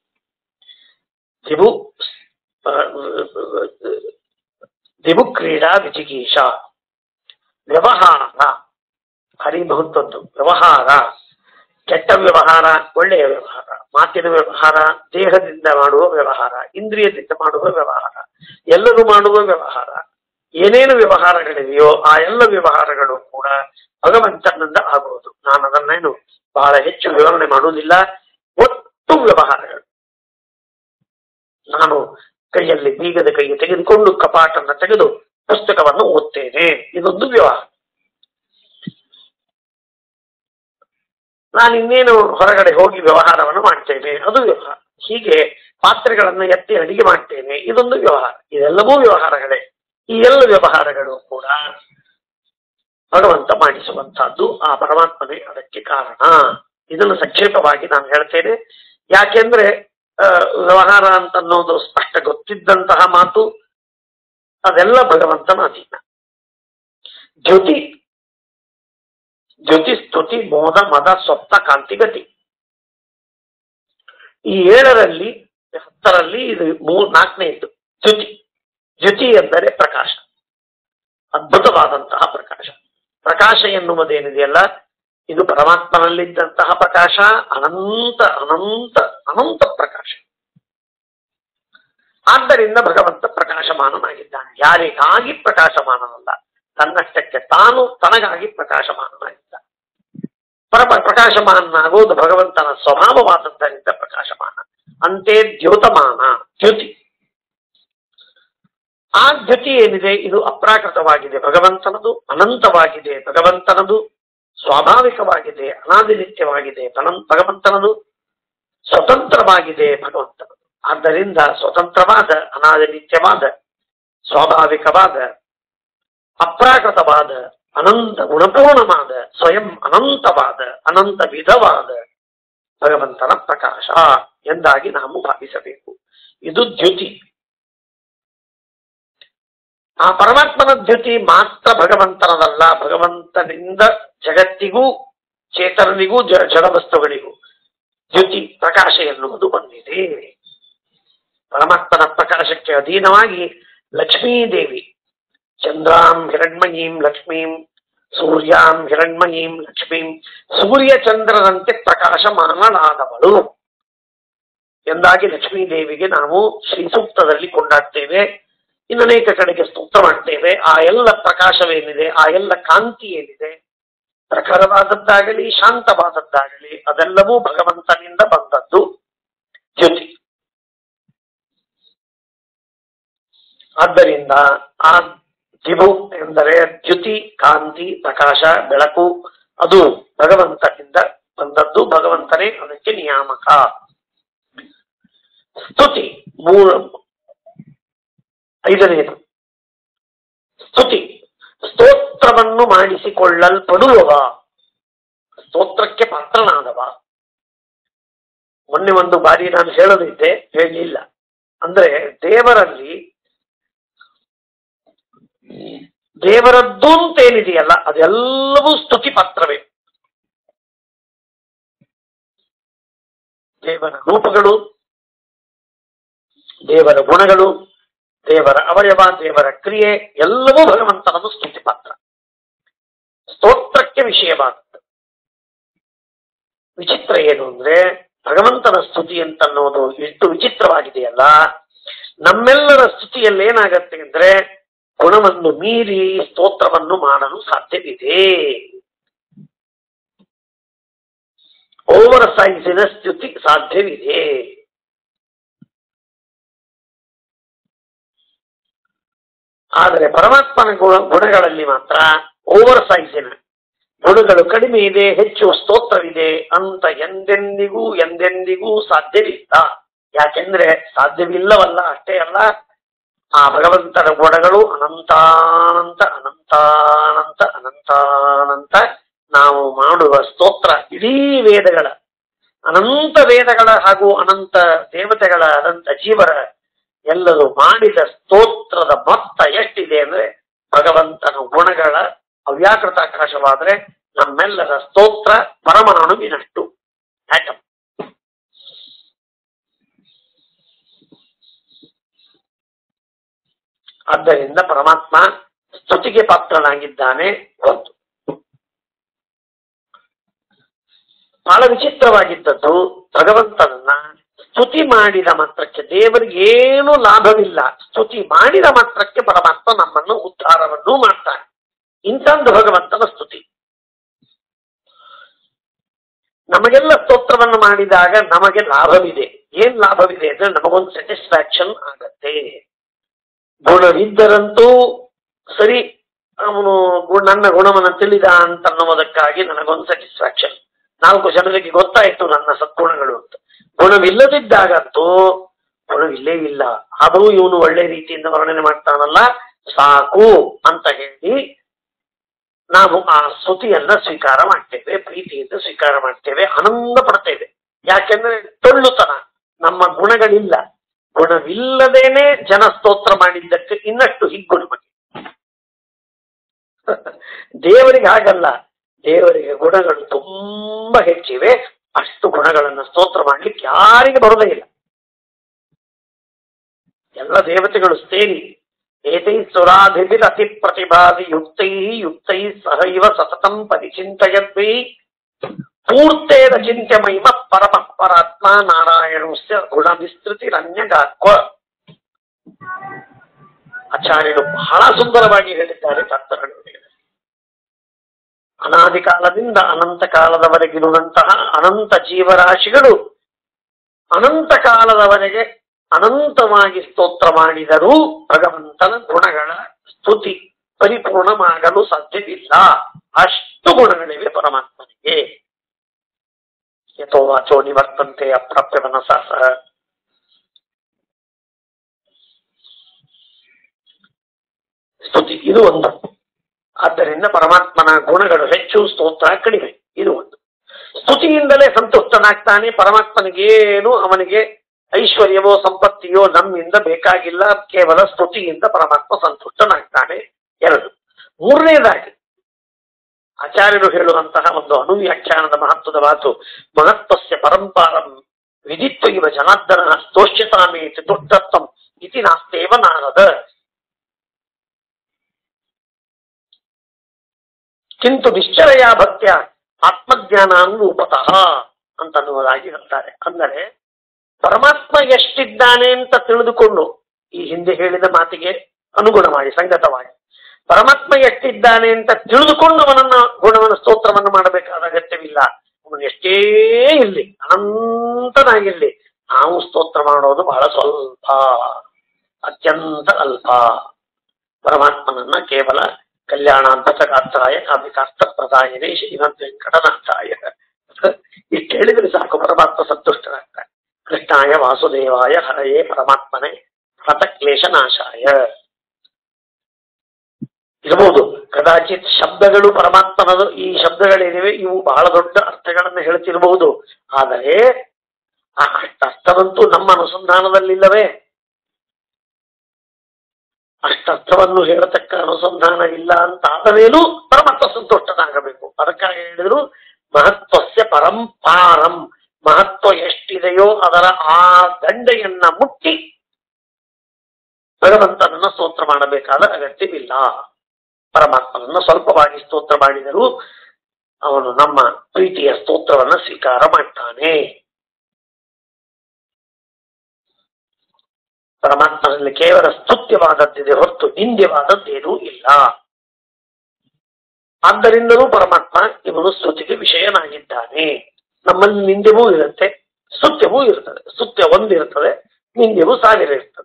ದಿವು ಆ, ದಿವು ಕ್ರೀಡಾ ವಿಜಿಗೀಷ ವ್ಯವಹಾರ ಹರಿ ಮಹತ್ವದ್ದು ವ್ಯವಹಾರ ಕೆಟ್ಟ ವ್ಯವಹಾರ ಒಳ್ಳೆಯ ವ್ಯವಹಾರ ಮಾತಿನ ವ್ಯವಹಾರ ದೇಹದಿಂದ ಮಾಡುವ ವ್ಯವಹಾರ ಇಂದ್ರಿಯದಿಂದ ಮಾಡುವ ವ್ಯವಹಾರ ಎಲ್ಲರೂ ಮಾಡುವ ವ್ಯವಹಾರ ಏನೇನು ವ್ಯವಹಾರಗಳಿವೆಯೋ ಆ ಎಲ್ಲ ವ್ಯವಹಾರಗಳು ಕೂಡ ಭಗವಂತನಿಂದ ಆಗುವುದು ನಾನು ಅದನ್ನೇನು ಬಹಳ ಹೆಚ್ಚು ವಿವರಣೆ ಮಾಡುವುದಿಲ್ಲ ಒಟ್ಟು ವ್ಯವಹಾರಗಳು ನಾನು ಕೈಯಲ್ಲಿ ಬೀಗದ ಕೈ ತೆಗೆದುಕೊಂಡು ಕಪಾಟನ್ನ ತೆಗೆದು ಪುಸ್ತಕವನ್ನು ಓದ್ತೇನೆ ಇದೊಂದು ವ್ಯವಹಾರ ನಾನು ಇನ್ನೇನು ಹೊರಗಡೆ ಹೋಗಿ ವ್ಯವಹಾರವನ್ನು ಮಾಡ್ತೇನೆ ಅದು ವ್ಯವಹಾರ ಹೀಗೆ ಪಾತ್ರೆಗಳನ್ನು ಎತ್ತಿ ಅಡಿಗೆ ಮಾಡ್ತೇನೆ ಇದೊಂದು ವ್ಯವಹಾರ ಇದೆಲ್ಲವೂ ವ್ಯವಹಾರಗಳೇ ಈ ಎಲ್ಲ ವ್ಯವಹಾರಗಳು ಕೂಡ ಭಗವಂತ ಮಾಡಿಸುವಂತಹದ್ದು ಆ ಪರಮಾತ್ಮನೇ ಅದಕ್ಕೆ ಕಾರಣ ಇದನ್ನು ಸಂಕ್ಷೇಪವಾಗಿ ನಾನು ಹೇಳ್ತೇನೆ ಯಾಕೆಂದ್ರೆ ಆ, ವ್ಯವಹಾರ ಅಂತ ಅನ್ನೋದು ಸ್ಪಷ್ಟ ಗೊತ್ತಿದ್ದಂತಹ ಮಾತು ಅದೆಲ್ಲ ಭಗವಂತನ ಅಧೀನ ಜ್ಯೋತಿ ಜ್ಯೋತಿ ಸ್ತುತಿ ಮೋದ ಮದ ಸ್ವಪ್ನ ಕಾಂತಿ ಗತಿ ಈ ಏಳರಲ್ಲಿ ಹತ್ತರಲ್ಲಿ ಇದು ಮೂರ್ ನಾಲ್ಕನೇದು ಜ್ಯುತಿ ಜ್ಯುತಿ ಎಂದರೆ ಪ್ರಕಾಶ ಅದ್ಭುತವಾದಂತಹ ಪ್ರಕಾಶ ಪ್ರಕಾಶ ಎನ್ನುವುದೇನಿದೆಯಲ್ಲ ಇದು ಪರಮಾತ್ಮನಲ್ಲಿದ್ದಂತಹ ಪ್ರಕಾಶ ಅನಂತ ಅನಂತ ಅನಂತ ಪ್ರಕಾಶ ಆದ್ದರಿಂದ ಭಗವಂತ ಪ್ರಕಾಶಮಾನನಾಗಿದ್ದಾನೆ ಯಾರಿಗಾಗಿ ಪ್ರಕಾಶಮಾನನಲ್ಲ ತನ್ನಷ್ಟಕ್ಕೆ ತಾನು ತನಗಾಗಿ ಪ್ರಕಾಶಮಾನನಾಗಿದ್ದಾನೆ ಪರಮ ಪ್ರಕಾಶಮಾನನಾಗುವುದು ಭಗವಂತನ ಸ್ವಭಾವವಾದದ್ದರಿಂದ ಪ್ರಕಾಶಮಾನ ಅಂತೆ ದ್ಯೋತಮಾನ ದ್ಯುತಿ ಆ ದ್ಯುತಿ ಏನಿದೆ ಇದು ಅಪ್ರಾಕೃತವಾಗಿದೆ ಭಗವಂತನದು ಅನಂತವಾಗಿದೆ ಭಗವಂತನದು ಸ್ವಾಭಾವಿಕವಾಗಿದೆ ಅನಾದಿನಿತ್ಯವಾಗಿದೆ ಪನಂ- ಭಗವಂತನದು ಸ್ವತಂತ್ರವಾಗಿದೆ ಭಗವಂತನದು ಆದ್ದರಿಂದ ಸ್ವತಂತ್ರವಾದ ಅನಾದಿನಿತ್ಯವಾದ ಸ್ವಾಭಾವಿಕವಾದ ಅಪ್ರಾಕೃತವಾದ ಅನಂತ ಗುಣಪೂರ್ಣವಾದ ಸ್ವಯಂ ಅನಂತವಾದ ಅನಂತ ವಿಧವಾದ ಭಗವಂತನ ಪ್ರಕಾಶ ಎಂದಾಗಿ ನಾವು ಭಾವಿಸಬೇಕು ಇದು ದ್ಯುತಿ ಆ ಪರಮಾತ್ಮನ ದ್ಯುತಿ ಮಾತ್ರ ಭಗವಂತನದಲ್ಲ ಭಗವಂತನಿಂದ ಜಗತ್ತಿಗೂ ಚೇತನನಿಗೂ ಜ ಜಡವಸ್ತುಗಳಿಗೂ ದ್ಯುತಿ ಪ್ರಕಾಶ ಎನ್ನುವುದು ಬಂದಿದೆ ಪರಮಾತ್ಮನ ಪ್ರಕಾಶಕ್ಕೆ ಅಧೀನವಾಗಿ ಲಕ್ಷ್ಮೀದೇವಿ ಚಂದ್ರಾಂ ಹಿರಣ್ಮಯೀಂ ಲಕ್ಷ್ಮೀಂ ಸೂರ್ಯಾಂ ಹಿರಣ್ಮಯೀಂ ಲಕ್ಷ್ಮೀಂ ಸೂರ್ಯ ಚಂದ್ರರಂತೆ ಪ್ರಕಾಶಮಾನಳಾದವಳು ಎಂದಾಗಿ ಲಕ್ಷ್ಮೀದೇವಿಗೆ ನಾವು ಶ್ರೀ ಸೂಕ್ತದಲ್ಲಿ ಕೊಂಡಾಡ್ತೇವೆ ಇನ್ನು ಅನೇಕ ಕಡೆಗೆ ಸ್ತೋತ್ರ ಮಾಡ್ತೇವೆ ಆ ಎಲ್ಲ ಪ್ರಕಾಶವೇನಿದೆ ಆ ಎಲ್ಲ ಕಾಂತಿ ಏನಿದೆ ಪ್ರಖರವಾದದ್ದಾಗಲಿ ಶಾಂತವಾದದ್ದಾಗಲಿ ಅದೆಲ್ಲವೂ ಭಗವಂತನಿಂದ ಬಂದದ್ದು ಜ್ಯೋತಿ ಆದ್ದರಿಂದ ಆ ದಿವು ಎಂದರೆ ದ್ಯುತಿ ಕಾಂತಿ ಪ್ರಕಾಶ ಬೆಳಕು ಅದು ಭಗವಂತನಿಂದ ಬಂದದ್ದು ಭಗವಂತನೇ ಅದಕ್ಕೆ ನಿಯಾಮಕ ಸ್ತುತಿ ಮೂರು ಐದನೆಯದು ಸ್ತುತಿ ಸ್ತೋತ್ರವನ್ನು ಮಾಡಿಸಿಕೊಳ್ಳಲ್ಪಡುವವ ಸ್ತೋತ್ರಕ್ಕೆ ಪಾತ್ರನಾದವ ಮೊನ್ನೆ ಒಂದು ಬಾರಿ ನಾನು ಹೇಳಲಿದ್ದೆ ಹೇಳಲಿಲ್ಲ ಅಂದ್ರೆ ದೇವರಲ್ಲಿ ದೇವರದ್ದು ಅಂತೇನಿದೆಯಲ್ಲ ಅದೆಲ್ಲವೂ ಸ್ತುತಿ ಪಾತ್ರವೇ ದೇವರ ರೂಪಗಳು ದೇವರ ಗುಣಗಳು ದೇವರ ಅವಯವ ದೇವರ ಕ್ರಿಯೆ ಎಲ್ಲವೂ ಭಗವಂತನದು ಸ್ತುತಿ ಪಾತ್ರ ಸ್ತೋತ್ರಕ್ಕೆ ವಿಷಯವಾದದ್ದು ವಿಚಿತ್ರ ಏನು ಅಂದ್ರೆ ಭಗವಂತನ ಸ್ತುತಿ ಅಂತನ್ನೋದು ಎಷ್ಟು ವಿಚಿತ್ರವಾಗಿದೆಯಲ್ಲ ನಮ್ಮೆಲ್ಲರ ಸ್ತುತಿಯಲ್ಲಿ ಏನಾಗತ್ತೆ ಅಂದ್ರೆ ಗುಣವನ್ನು ಮೀರಿ ಸ್ತೋತ್ರವನ್ನು ಮಾಡಲು ಸಾಧ್ಯವಿದೆ ಓವರ್ ಸೈಜಿನ ಸ್ತುತಿ ಸಾಧ್ಯವಿದೆ ಆದರೆ ಪರಮಾತ್ಮನ ಗುಣ ಗುಣಗಳಲ್ಲಿ ಮಾತ್ರ ಓವರ್ ಸೈಜಿನ ಗುಣಗಳು ಕಡಿಮೆ ಇದೆ ಹೆಚ್ಚು ಸ್ತೋತ್ರವಿದೆ ಅಂತ ಎಂದೆಂದಿಗೂ ಎಂದೆಂದಿಗೂ ಸಾಧ್ಯವಿಲ್ಲ ಯಾಕೆಂದ್ರೆ ಸಾಧ್ಯವಿಲ್ಲವಲ್ಲ ಅಷ್ಟೇ ಅಲ್ಲ ಆ ಭಗವಂತನ ಗುಣಗಳು ಅನಂತಾನಂತ ಅನಂತಾನಂತ ಅನಂತಾನಂತ ನಾವು ಮಾಡುವ ಸ್ತೋತ್ರ ಇಡೀ ವೇದಗಳ ಅನಂತ ವೇದಗಳ ಹಾಗೂ ಅನಂತ ದೇವತೆಗಳ ಅನಂತ ಜೀವರ ಎಲ್ಲರೂ ಮಾಡಿದ ಸ್ತೋತ್ರದ ಮೊತ್ತ ಎಷ್ಟಿದೆ ಅಂದ್ರೆ ಭಗವಂತನ ಗುಣಗಳ ಅವ್ಯಾಕೃತಾಕಾಶವಾದ್ರೆ ನಮ್ಮೆಲ್ಲರ ಸ್ತೋತ್ರ ಪರಮಾಣುವಿನಷ್ಟು ಆಟಮ್ ಆದ್ದರಿಂದ ಪರಮಾತ್ಮ ಸ್ತುತಿಗೆ ಪಾತ್ರನಾಗಿದ್ದಾನೆ ಒಂದು ಬಹಳ ವಿಚಿತ್ರವಾಗಿದ್ದದ್ದು ಭಗವಂತನನ್ನ ಸ್ತುತಿ ಮಾಡಿದ ಮಾತ್ರಕ್ಕೆ ದೇವರಿಗೆ ಏನು ಲಾಭವಿಲ್ಲ ಸ್ತುತಿ ಮಾಡಿದ ಮಾತ್ರಕ್ಕೆ ಪರಮಾತ್ಮ ನಮ್ಮನ್ನು ಉದ್ಧಾರವನ್ನು ಮಾಡ್ತಾನೆ ಇಂಥದ್ದು ಭಗವಂತನ ಸ್ತುತಿ ನಮಗೆಲ್ಲ ಸ್ತೋತ್ರವನ್ನು ಮಾಡಿದಾಗ ನಮಗೆ ಲಾಭವಿದೆ ಏನ್ ಲಾಭವಿದೆ ಅಂದ್ರೆ ನಮಗೊಂದು ಸ್ಯಾಟಿಸ್ಫ್ಯಾಕ್ಷನ್ ಆಗತ್ತೆ ಗುಣವಿದ್ದರಂತೂ ಸರಿ ಅವನು ಗು- ನನ್ನ ಗುಣವನ್ನು ತಿಳಿದ ಅಂತ ಅನ್ನುವುದಕ್ಕಾಗಿ ನನಗೊಂದು ಸ್ಯಾಟಿಸ್ಫ್ಯಾಕ್ಷನ್ ನಾಲ್ಕು ಜನರಿಗೆ ಗೊತ್ತಾಯ್ತು ನನ್ನ ಸದ್ಗುಣಗಳು ಅಂತ ಗುಣವಿಲ್ಲದಿದ್ದಾಗಂತೂ ಗುಣವಿಲ್ಲೇ ಇಲ್ಲ ಆದರೂ ಇವನು ಒಳ್ಳೆ ರೀತಿಯಿಂದ ವರ್ಣನೆ ಮಾಡ್ತಾನಲ್ಲ ಸಾಕು ಅಂತ ಹೇಳಿ ನಾವು ಆ ಸ್ತುತಿಯನ್ನ ಸ್ವೀಕಾರ ಮಾಡ್ತೇವೆ ಪ್ರೀತಿಯಿಂದ ಸ್ವೀಕಾರ ಮಾಡ್ತೇವೆ ಆನಂದ ಪಡ್ತೇವೆ ಯಾಕೆಂದ್ರೆ ಟೊಳ್ಳುತನ ನಮ್ಮ ಗುಣಗಳಿಲ್ಲ ಗುಣವಿಲ್ಲದೇನೆ ಜನ ಸ್ತೋತ್ರ ಮಾಡಿದ್ದಕ್ಕೆ ಇನ್ನಷ್ಟು ಹಿಗ್ಗುಣ ಬಗ್ಗೆ ದೇವರಿಗೆ ಹಾಗಲ್ಲ ದೇವರಿಗೆ ಗುಣಗಳು ತುಂಬಾ ಹೆಚ್ಚಿವೆ ಅಷ್ಟು ಗುಣಗಳನ್ನು ಸ್ತೋತ್ರ ಮಾಡ್ಲಿಕ್ಕೆ ಯಾರಿಗೆ ಬರೋದೇ ಇಲ್ಲ ಎಲ್ಲ ದೇವತೆಗಳು ಸೇರಿ ಏತೈ ಸುರಾಧಿಭಿರ್ ಅತಿ ಪ್ರತಿಭಾದಿ ಯುಕ್ತೈ ಯುಕ್ತೈ ಸಹೈವ ಸತತಂ ಪರಿಚಿಂತಯದ್ವೈ ಪೂರ್ತೇನ ಚಿಂತ್ಯ ಮಹಿಮ ಪರಮ ಪರಾತ್ಮ ನಾರಾಯಣಸ್ಯ ಗುಣ ವಿಸ್ತೃತಿರನ್ಯಗಾಕ್ವ ಆಚಾರ್ಯರು ಬಹಳ ಸುಂದರವಾಗಿ ಹೇಳಿದ್ದಾರೆ ತತ್ವಗಳು ಅನಾದಿ ಕಾಲದಿಂದ ಅನಂತ ಕಾಲದವರೆಗಿರುವಂತಹ ಅನಂತ ಜೀವರಾಶಿಗಳು ಅನಂತ ಕಾಲದವರೆಗೆ ಅನಂತವಾಗಿ ಸ್ತೋತ್ರ ಮಾಡಿದರೂ ಭಗವಂತನ ಗುಣಗಳ ಸ್ತುತಿ ಪರಿಪೂರ್ಣವಾಗಲು ಸಾಧ್ಯವಿಲ್ಲ ಅಷ್ಟು ಗುಣಗಳಿವೆ ಪರಮಾತ್ಮನಿಗೆ ಯಥೋ ವಾಚೋ ನಿವರ್ತಂತೆ ಅಪ್ರಾಪ್ಯ ಮನಸ ಸಹ ಸ್ತುತಿ ಇದು ಒಂದು ಆದ್ದರಿಂದ ಪರಮಾತ್ಮನ ಗುಣಗಳು ಹೆಚ್ಚು ಸ್ತೋತ್ರ ಕಡಿಮೆ ಇದು ಒಂದು ಸ್ತುತಿಯಿಂದಲೇ ಸಂತುಷ್ಟನಾಗ್ತಾನೆ ಪರಮಾತ್ಮನಿಗೇನು ಅವನಿಗೆ ಐಶ್ವರ್ಯವೋ ಸಂಪತ್ತಿಯೋ ನಮ್ಮಿಂದ ಬೇಕಾಗಿಲ್ಲ ಕೇವಲ ಸ್ತುತಿಯಿಂದ ಪರಮಾತ್ಮ ಸಂತುಷ್ಟನಾಗ್ತಾನೆ ಎರಡು ಮೂರನೇದಾಗಿ ಆಚಾರ್ಯರು ಹೇಳುವಂತಹ ಒಂದು ಅನುವ್ಯಾಖ್ಯಾನದ ಮಹತ್ವದ ಮಾತು ಮಹತ್ವಸ್ಯ ಪರಂಪಾರಂ ವಿದಿತ್ವ ಇವ ಜನಾರ್ದನ ಸ್ತೋಷ್ಯತಾಮೇತಿ ದುಷ್ಟತ್ವಂ ಇತಿ ನಾಸ್ತೇವ ನಾರದ ಕಿಂತು ನಿಶ್ಚಯ ಭಕ್ತ್ಯ ಆತ್ಮಜ್ಞಾನಾನುರೂಪತಃ ಅಂತನ್ನುವುದಾಗಿ ಹೇಳ್ತಾರೆ ಅಂದರೆ ಪರಮಾತ್ಮ ಎಷ್ಟಿದ್ದಾನೆ ಅಂತ ತಿಳಿದುಕೊಂಡು ಈ ಹಿಂದೆ ಹೇಳಿದ ಮಾತಿಗೆ ಅನುಗುಣವಾಗಿ ಸಂಗತವಾಗಿ ಪರಮಾತ್ಮ ಎಷ್ಟಿದ್ದಾನೆ ಅಂತ ತಿಳಿದುಕೊಂಡು ಅವನನ್ನ ಗುಣವನ್ನ ಸ್ತೋತ್ರವನ್ನು ಮಾಡಬೇಕಾದ ಅಗತ್ಯವಿಲ್ಲ ಅವನು ಎಷ್ಟೇ ಇರಲಿ ಅನಂತನಾಗಿರ್ಲಿ ನಾವು ಸ್ತೋತ್ರ ಮಾಡೋದು ಬಹಳ ಸ್ವಲ್ಪ ಅತ್ಯಂತ ಅಲ್ಪ ಪರಮಾತ್ಮನನ್ನ ಕೇವಲ ಕಲ್ಯಾಣಾಂತಕಾತ್ರಾಯ ಕಾಮಿಕಾರ್ಥ ಪ್ರದಾಯನೇ ಶ್ರೀಮಂತ ವೆಂಕಟನಾಥಾಯ ಇಷ್ಟು ಹೇಳಿದ್ರೆ ಸಾಕು ಪರಮಾತ್ಮ ಸಂತುಷ್ಟನಾಗ್ತಾನೆ ಕೃಷ್ಣಾಯ ವಾಸುದೇವಾಯ ಹರಯೇ ಪರಮಾತ್ಮನೇ ಹತಕ್ಲೇಶ ನಾಶಾಯ ಇರಬಹುದು ಕದಾಚಿತ್ ಶಬ್ದಗಳು ಪರಮಾತ್ಮನದು ಈ ಶಬ್ದಗಳೇನಿವೆ ಇವು ಬಹಳ ದೊಡ್ಡ ಅರ್ಥಗಳನ್ನು ಹೇಳ್ತಿರಬಹುದು ಆದರೆ ಆ ಅರ್ಥವಂತೂ ನಮ್ಮ ಅನುಸಂಧಾನದಲ್ಲಿಲ್ಲವೇ ಅಷ್ಟರ್ಥವನ್ನು ಹೇಳತಕ್ಕ ಅನುಸಂಧಾನ ಇಲ್ಲ ಅಂತ ಆದ ಮೇಲೂ ಪರಮಾತ್ಮ ಸಂತುಷ್ಟನಾಗಬೇಕು ಅದಕ್ಕಾಗಿ ಹೇಳಿದ್ರು ಮಹತ್ವಸ್ಯ ಪರಂಪಾರಂ ಮಹತ್ವ ಎಷ್ಟಿದೆಯೋ ಅದರ ಆ ದಂಡೆಯನ್ನ ಮುಟ್ಟಿ ಭಗವಂತನನ್ನ ಸ್ತೋತ್ರ ಮಾಡಬೇಕಾದ ಅಗತ್ಯವಿಲ್ಲ ಪರಮಾತ್ಮನನ್ನ ಸ್ವಲ್ಪವಾಗಿ ಸ್ತೋತ್ರ ಮಾಡಿದರೂ ಅವನು ನಮ್ಮ ಪ್ರೀತಿಯ ಸ್ತೋತ್ರವನ್ನ ಸ್ವೀಕಾರ ಮಾಡ್ತಾನೆ ಪರಮಾತ್ಮನಲ್ಲಿ ಕೇವಲ ಸ್ತುತ್ಯವಾದದ್ದಿದೆ ಹೊರತು ನಿಂದ್ಯವಾದದ್ದೇನೂ ಇಲ್ಲ ಆದ್ದರಿಂದಲೂ ಪರಮಾತ್ಮ ಇವನು ಸ್ತುತಿಗೆ ವಿಷಯನಾಗಿದ್ದಾನೆ ನಮ್ಮಲ್ಲಿ ನಿಂದ್ಯವೂ ಇರುತ್ತೆ ಸ್ತುತ್ಯವೂ ಇರ್ತದೆ ಸ್ತುತ್ಯ ಒಂದಿರ್ತದೆ ನಿಂದ್ಯವು ಸಾವಿರ ಇರ್ತದೆ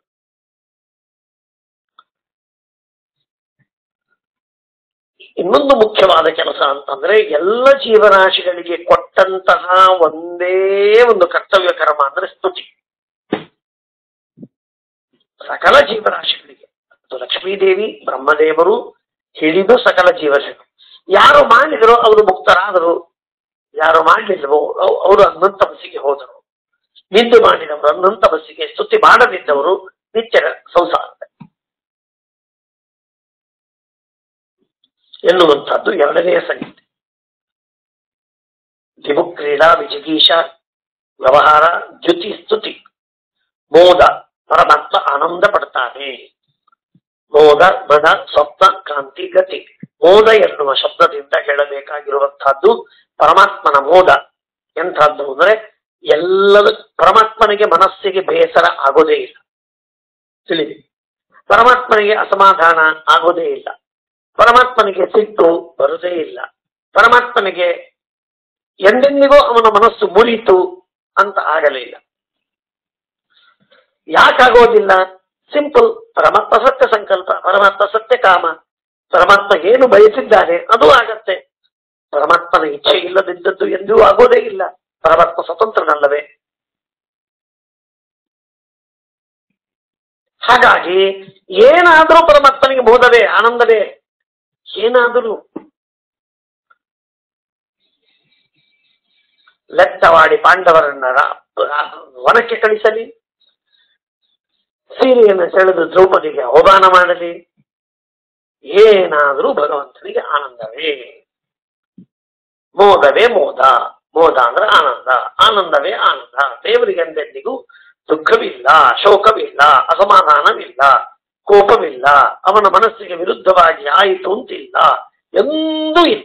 ಇನ್ನೊಂದು ಮುಖ್ಯವಾದ ಕೆಲಸ ಅಂತಂದ್ರೆ ಎಲ್ಲ ಜೀವರಾಶಿಗಳಿಗೆ ಕೊಟ್ಟಂತಹ ಒಂದೇ ಒಂದು ಕರ್ತವ್ಯ ಕರ್ಮ ಅಂದ್ರೆ ಸ್ತುತಿ ಸಕಲ ಜೀವರಾಶಿಗಳಿಗೆ ಅದು ಲಕ್ಷ್ಮೀದೇವಿ ಬ್ರಹ್ಮದೇವರು ಹಿಡಿದು ಸಕಲ ಜೀವರಾಶಿಗಳು ಯಾರು ಮಾಡಿದ್ರು ಅವರು ಮುಕ್ತರಾದರು ಯಾರು ಮಾಡಲಿಲ್ಲವೋ ಅವ್- ಅವರು ಅನಂತ ಬಸ್ಸಿಗೆ ಹೋದರು ನಿಂದು ಮಾಡಿದವರು ಅನಂತ ಬಸ್ಸಿಗೆ ಸ್ತುತಿ ಮಾಡದಿದ್ದವರು ನಿತ್ಯ ಸಂಸಾರ ಎನ್ನುವಂಥದ್ದು ಎರಡನೆಯ ಸಂಗತಿ ದಿವು ಕ್ರೀಡಾ ವಿಜಿಗೀಷ ವ್ಯವಹಾರ ದ್ಯುತಿ ಸ್ತುತಿ ಮೋದ ಪರಮಾತ್ಮ ಆನಂದ ಪಡ್ತಾನೆ ಮೋದ ಮದ ಸ್ವಪ್ನ ಕಾಂತಿ ಗತಿ ಮೋದ ಎನ್ನುವ ಶಬ್ದದಿಂದ ಹೇಳಬೇಕಾಗಿರುವಂತಹದ್ದು ಪರಮಾತ್ಮನ ಮೋದ ಎಂಥದ್ದು ಅಂದ್ರೆ ಎಲ್ಲದ ಪರಮಾತ್ಮನಿಗೆ ಮನಸ್ಸಿಗೆ ಬೇಸರ ಆಗೋದೇ ಇಲ್ಲ ತಿಳಿದಿ ಪರಮಾತ್ಮನಿಗೆ ಅಸಮಾಧಾನ ಆಗೋದೇ ಇಲ್ಲ ಪರಮಾತ್ಮನಿಗೆ ಸಿಟ್ಟು ಬರುವುದೇ ಇಲ್ಲ ಪರಮಾತ್ಮನಿಗೆ ಎಂದೆಂದಿಗೂ ಅವನ ಮನಸ್ಸು ಮುರಿತು ಅಂತ ಆಗಲೇ ಇಲ್ಲ ಯಾಕಾಗೋದಿಲ್ಲ ಸಿಂಪಲ್ ಪರಮಾತ್ಮ ಸತ್ಯ ಸಂಕಲ್ಪ ಪರಮಾತ್ಮ ಸತ್ಯ ಕಾಮ ಪರಮಾತ್ಮ ಏನು ಬಯಸಿದ್ದಾನೆ ಅದು ಆಗತ್ತೆ ಪರಮಾತ್ಮನ ಇಚ್ಛೆ ಇಲ್ಲದಿದ್ದದ್ದು ಎಂದೂ ಆಗೋದೇ ಇಲ್ಲ ಪರಮಾತ್ಮ ಸ್ವತಂತ್ರನಲ್ಲವೇ ಹಾಗಾಗಿ ಏನಾದರೂ ಪರಮಾತ್ಮನಿಗೆ ಮೋದವೇ ಆನಂದವೇ ಏನಾದರೂ ಲೆಕ್ಕವಾಡಿ ಪಾಂಡವರನ್ನ ರಾ- ರಾ- ವನಕ್ಕೆ ಕಳಿಸಲಿ ಸೀರೆಯನ್ನು ಸೆಳೆದು ದ್ರೌಪದಿಗೆ ಅವಮಾನ ಮಾಡಲಿ ಏನಾದರೂ ಭಗವಂತನಿಗೆ ಆನಂದವೇ ಮೋದವೇ ಮೋದ ಮೋದ ಅಂದ್ರೆ ಆನಂದ ಆನಂದವೇ ಆನಂದ ದೇವರಿಗೆ ಎಂದೆಂದಿಗೂ ದುಃಖವಿಲ್ಲ ಶೋಕವಿಲ್ಲ ಅಸಮಾಧಾನವಿಲ್ಲ ಕೋಪವಿಲ್ಲ ಅವನ ಮನಸ್ಸಿಗೆ ವಿರುದ್ಧವಾಗಿ ಆಯಿತು ಅಂತಿಲ್ಲ ಎಂದೂ ಇಲ್ಲ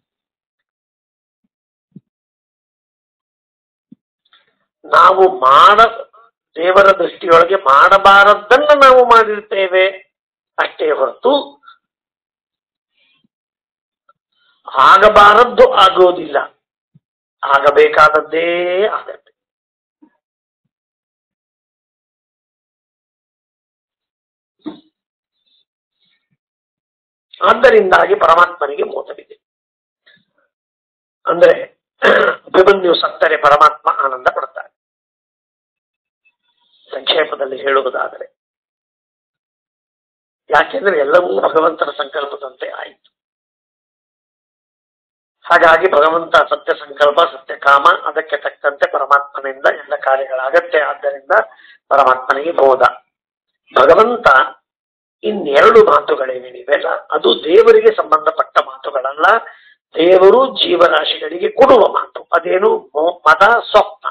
ನಾವು ಮಾಡ ದೇವರ ದೃಷ್ಟಿಯೊಳಗೆ ಮಾಡಬಾರದ್ದನ್ನ ನಾವು ಮಾಡಿರ್ತೇವೆ ಅಷ್ಟೇ ಹೊರತು ಆಗಬಾರದ್ದು ಆಗೋದಿಲ್ಲ ಆಗಬೇಕಾದದ್ದೇ ಆಗತ್ತೆ ಆದ್ದರಿಂದಾಗಿ ಪರಮಾತ್ಮನಿಗೆ ಮೋಸವಿದೆ ಅಂದ್ರೆ ಅಭಿಮನ್ಯು ಸತ್ತರೆ ಪರಮಾತ್ಮ ಆನಂದ ಪಡ್ತಾರೆ ಸಂಕ್ಷೇಪದಲ್ಲಿ ಹೇಳುವುದಾದರೆ ಯಾಕೆಂದ್ರೆ ಎಲ್ಲವೂ ಭಗವಂತನ ಸಂಕಲ್ಪದಂತೆ ಆಯಿತು ಹಾಗಾಗಿ ಭಗವಂತ ಸತ್ಯ ಸಂಕಲ್ಪ ಸತ್ಯ ಕಾಮ ಅದಕ್ಕೆ ತಕ್ಕಂತೆ ಪರಮಾತ್ಮನಿಂದ ಎಲ್ಲ ಕಾರ್ಯಗಳಾಗತ್ತೆ ಆದ್ದರಿಂದ ಪರಮಾತ್ಮನಿಗೆ ಬೋಧ ಭಗವಂತ ಇನ್ನೆರಡು ಮಾತುಗಳೇನಿವೆಲ್ಲ ಅದು ದೇವರಿಗೆ ಸಂಬಂಧಪಟ್ಟ ಮಾತುಗಳಲ್ಲ ದೇವರು ಜೀವರಾಶಿಗಳಿಗೆ ಕೊಡುವ ಮಾತು ಅದೇನು ಮೋ- ಮದ ಸ್ವಪ್ನ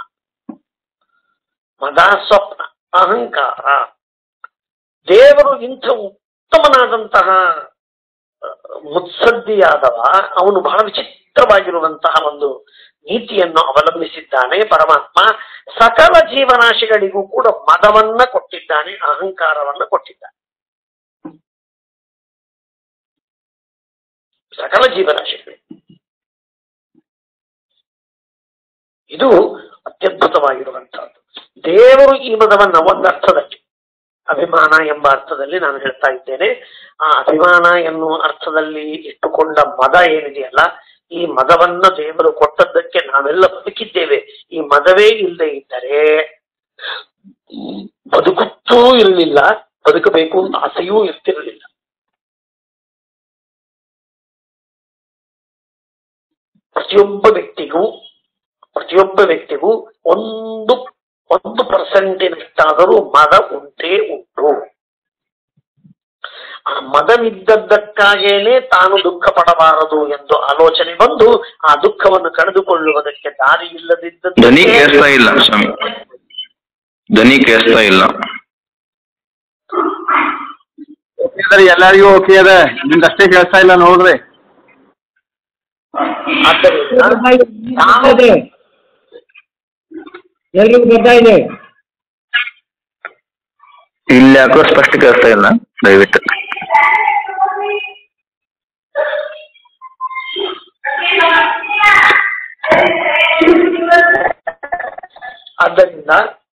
ಮದ ಸ್ವಪ್ನ ಅಹಂಕಾರ ದೇವರು ಇಂಥ ಉತ್ತಮನಾದಂತಹ ಆ, ಮುತ್ಸದ್ದಿಯಾದವ ಅವನು ಬಹಳ ವಿಚಿತ್ರವಾಗಿರುವಂತಹ ಒಂದು ನೀತಿಯನ್ನು ಅವಲಂಬಿಸಿದ್ದಾನೆ ಪರಮಾತ್ಮ ಸಕಲ ಜೀವರಾಶಿಗಳಿಗೂ ಕೂಡ ಮದವನ್ನ ಕೊಟ್ಟಿದ್ದಾನೆ ಅಹಂಕಾರವನ್ನ ಕೊಟ್ಟಿದ್ದಾನೆ ಸಕಲ ಜೀವರಾಶಿಗಳು ಇದು ಅತ್ಯದ್ಭುತವಾಗಿರುವಂತಹದ್ದು ದೇವರು ಈ ಮದವನ್ನ ಒಂದರ್ಥದಲ್ಲಿ ಅಭಿಮಾನ ಎಂಬ ಅರ್ಥದಲ್ಲಿ ನಾನು ಹೇಳ್ತಾ ಇದ್ದೇನೆ ಆ ಅಭಿಮಾನ ಎನ್ನುವ ಅರ್ಥದಲ್ಲಿ ಇಟ್ಟುಕೊಂಡ ಮದ ಏನಿದೆಯಲ್ಲ ಈ ಮದವನ್ನ ದೇವರು ಕೊಟ್ಟದ್ದಕ್ಕೆ ನಾವೆಲ್ಲ ಬದುಕಿದ್ದೇವೆ ಈ ಮದವೇ ಇಲ್ಲದೆ ಇದ್ದರೆ ಬದುಕುತ್ತೂ ಇರಲಿಲ್ಲ ಬದುಕಬೇಕು ಅಂತ ಆಸೆಯೂ ಇರ್ತಿರಲಿಲ್ಲ ಪ್ರತಿಯೊಬ್ಬ ವ್ಯಕ್ತಿಗೂ ಪ್ರತಿಯೊಬ್ಬ ವ್ಯಕ್ತಿಗೂ ಒಂದು ಒಂದು ಪರ್ಸೆಂಟಿನಷ್ಟಾದರೂ ಮದ ಉಂಟೇ ಉಂಟು ಆ ಮದವಿದ್ದದ್ದಕ್ಕಾಗೇನೆ ತಾನು ದುಃಖ ಪಡಬಾರದು ಎಂದು ಆಲೋಚನೆ ಬಂದು ಆ ದುಃಖವನ್ನು ಕಳೆದುಕೊಳ್ಳುವುದಕ್ಕೆ ದಾರಿ ಧ್ವನಿ ಇಲ್ಲದಿದ್ದ ಕೇಳಿಸ್ತಾ ಇಲ್ಲ ಸ್ವಾಮಿ ಧ್ವನಿ ಕೇಳಿಸ್ತಾ ಇಲ್ಲ ಸರ್ ಎಲ್ಲರಿಗೂ ಓಕೆ ಅದ ನಿಮ್ದಷ್ಟೇ ಕೇಳಿಸ್ತಾ ಇಲ್ಲ ನೋಡ್ರಿ ಆದ್ದರಿಂದ ತಾನು ಇದೆ ಎಲ್ರಿಗೂ ಬರ್ತಾ ಇದೆ ಇಲ್ಲಿ ಯಾಕೋ ಸ್ಪಷ್ಟ ಕೇಳಿಸ್ತಾ ಇಲ್ಲ ದಯವಿಟ್ಟು ಆದ್ದರಿಂದ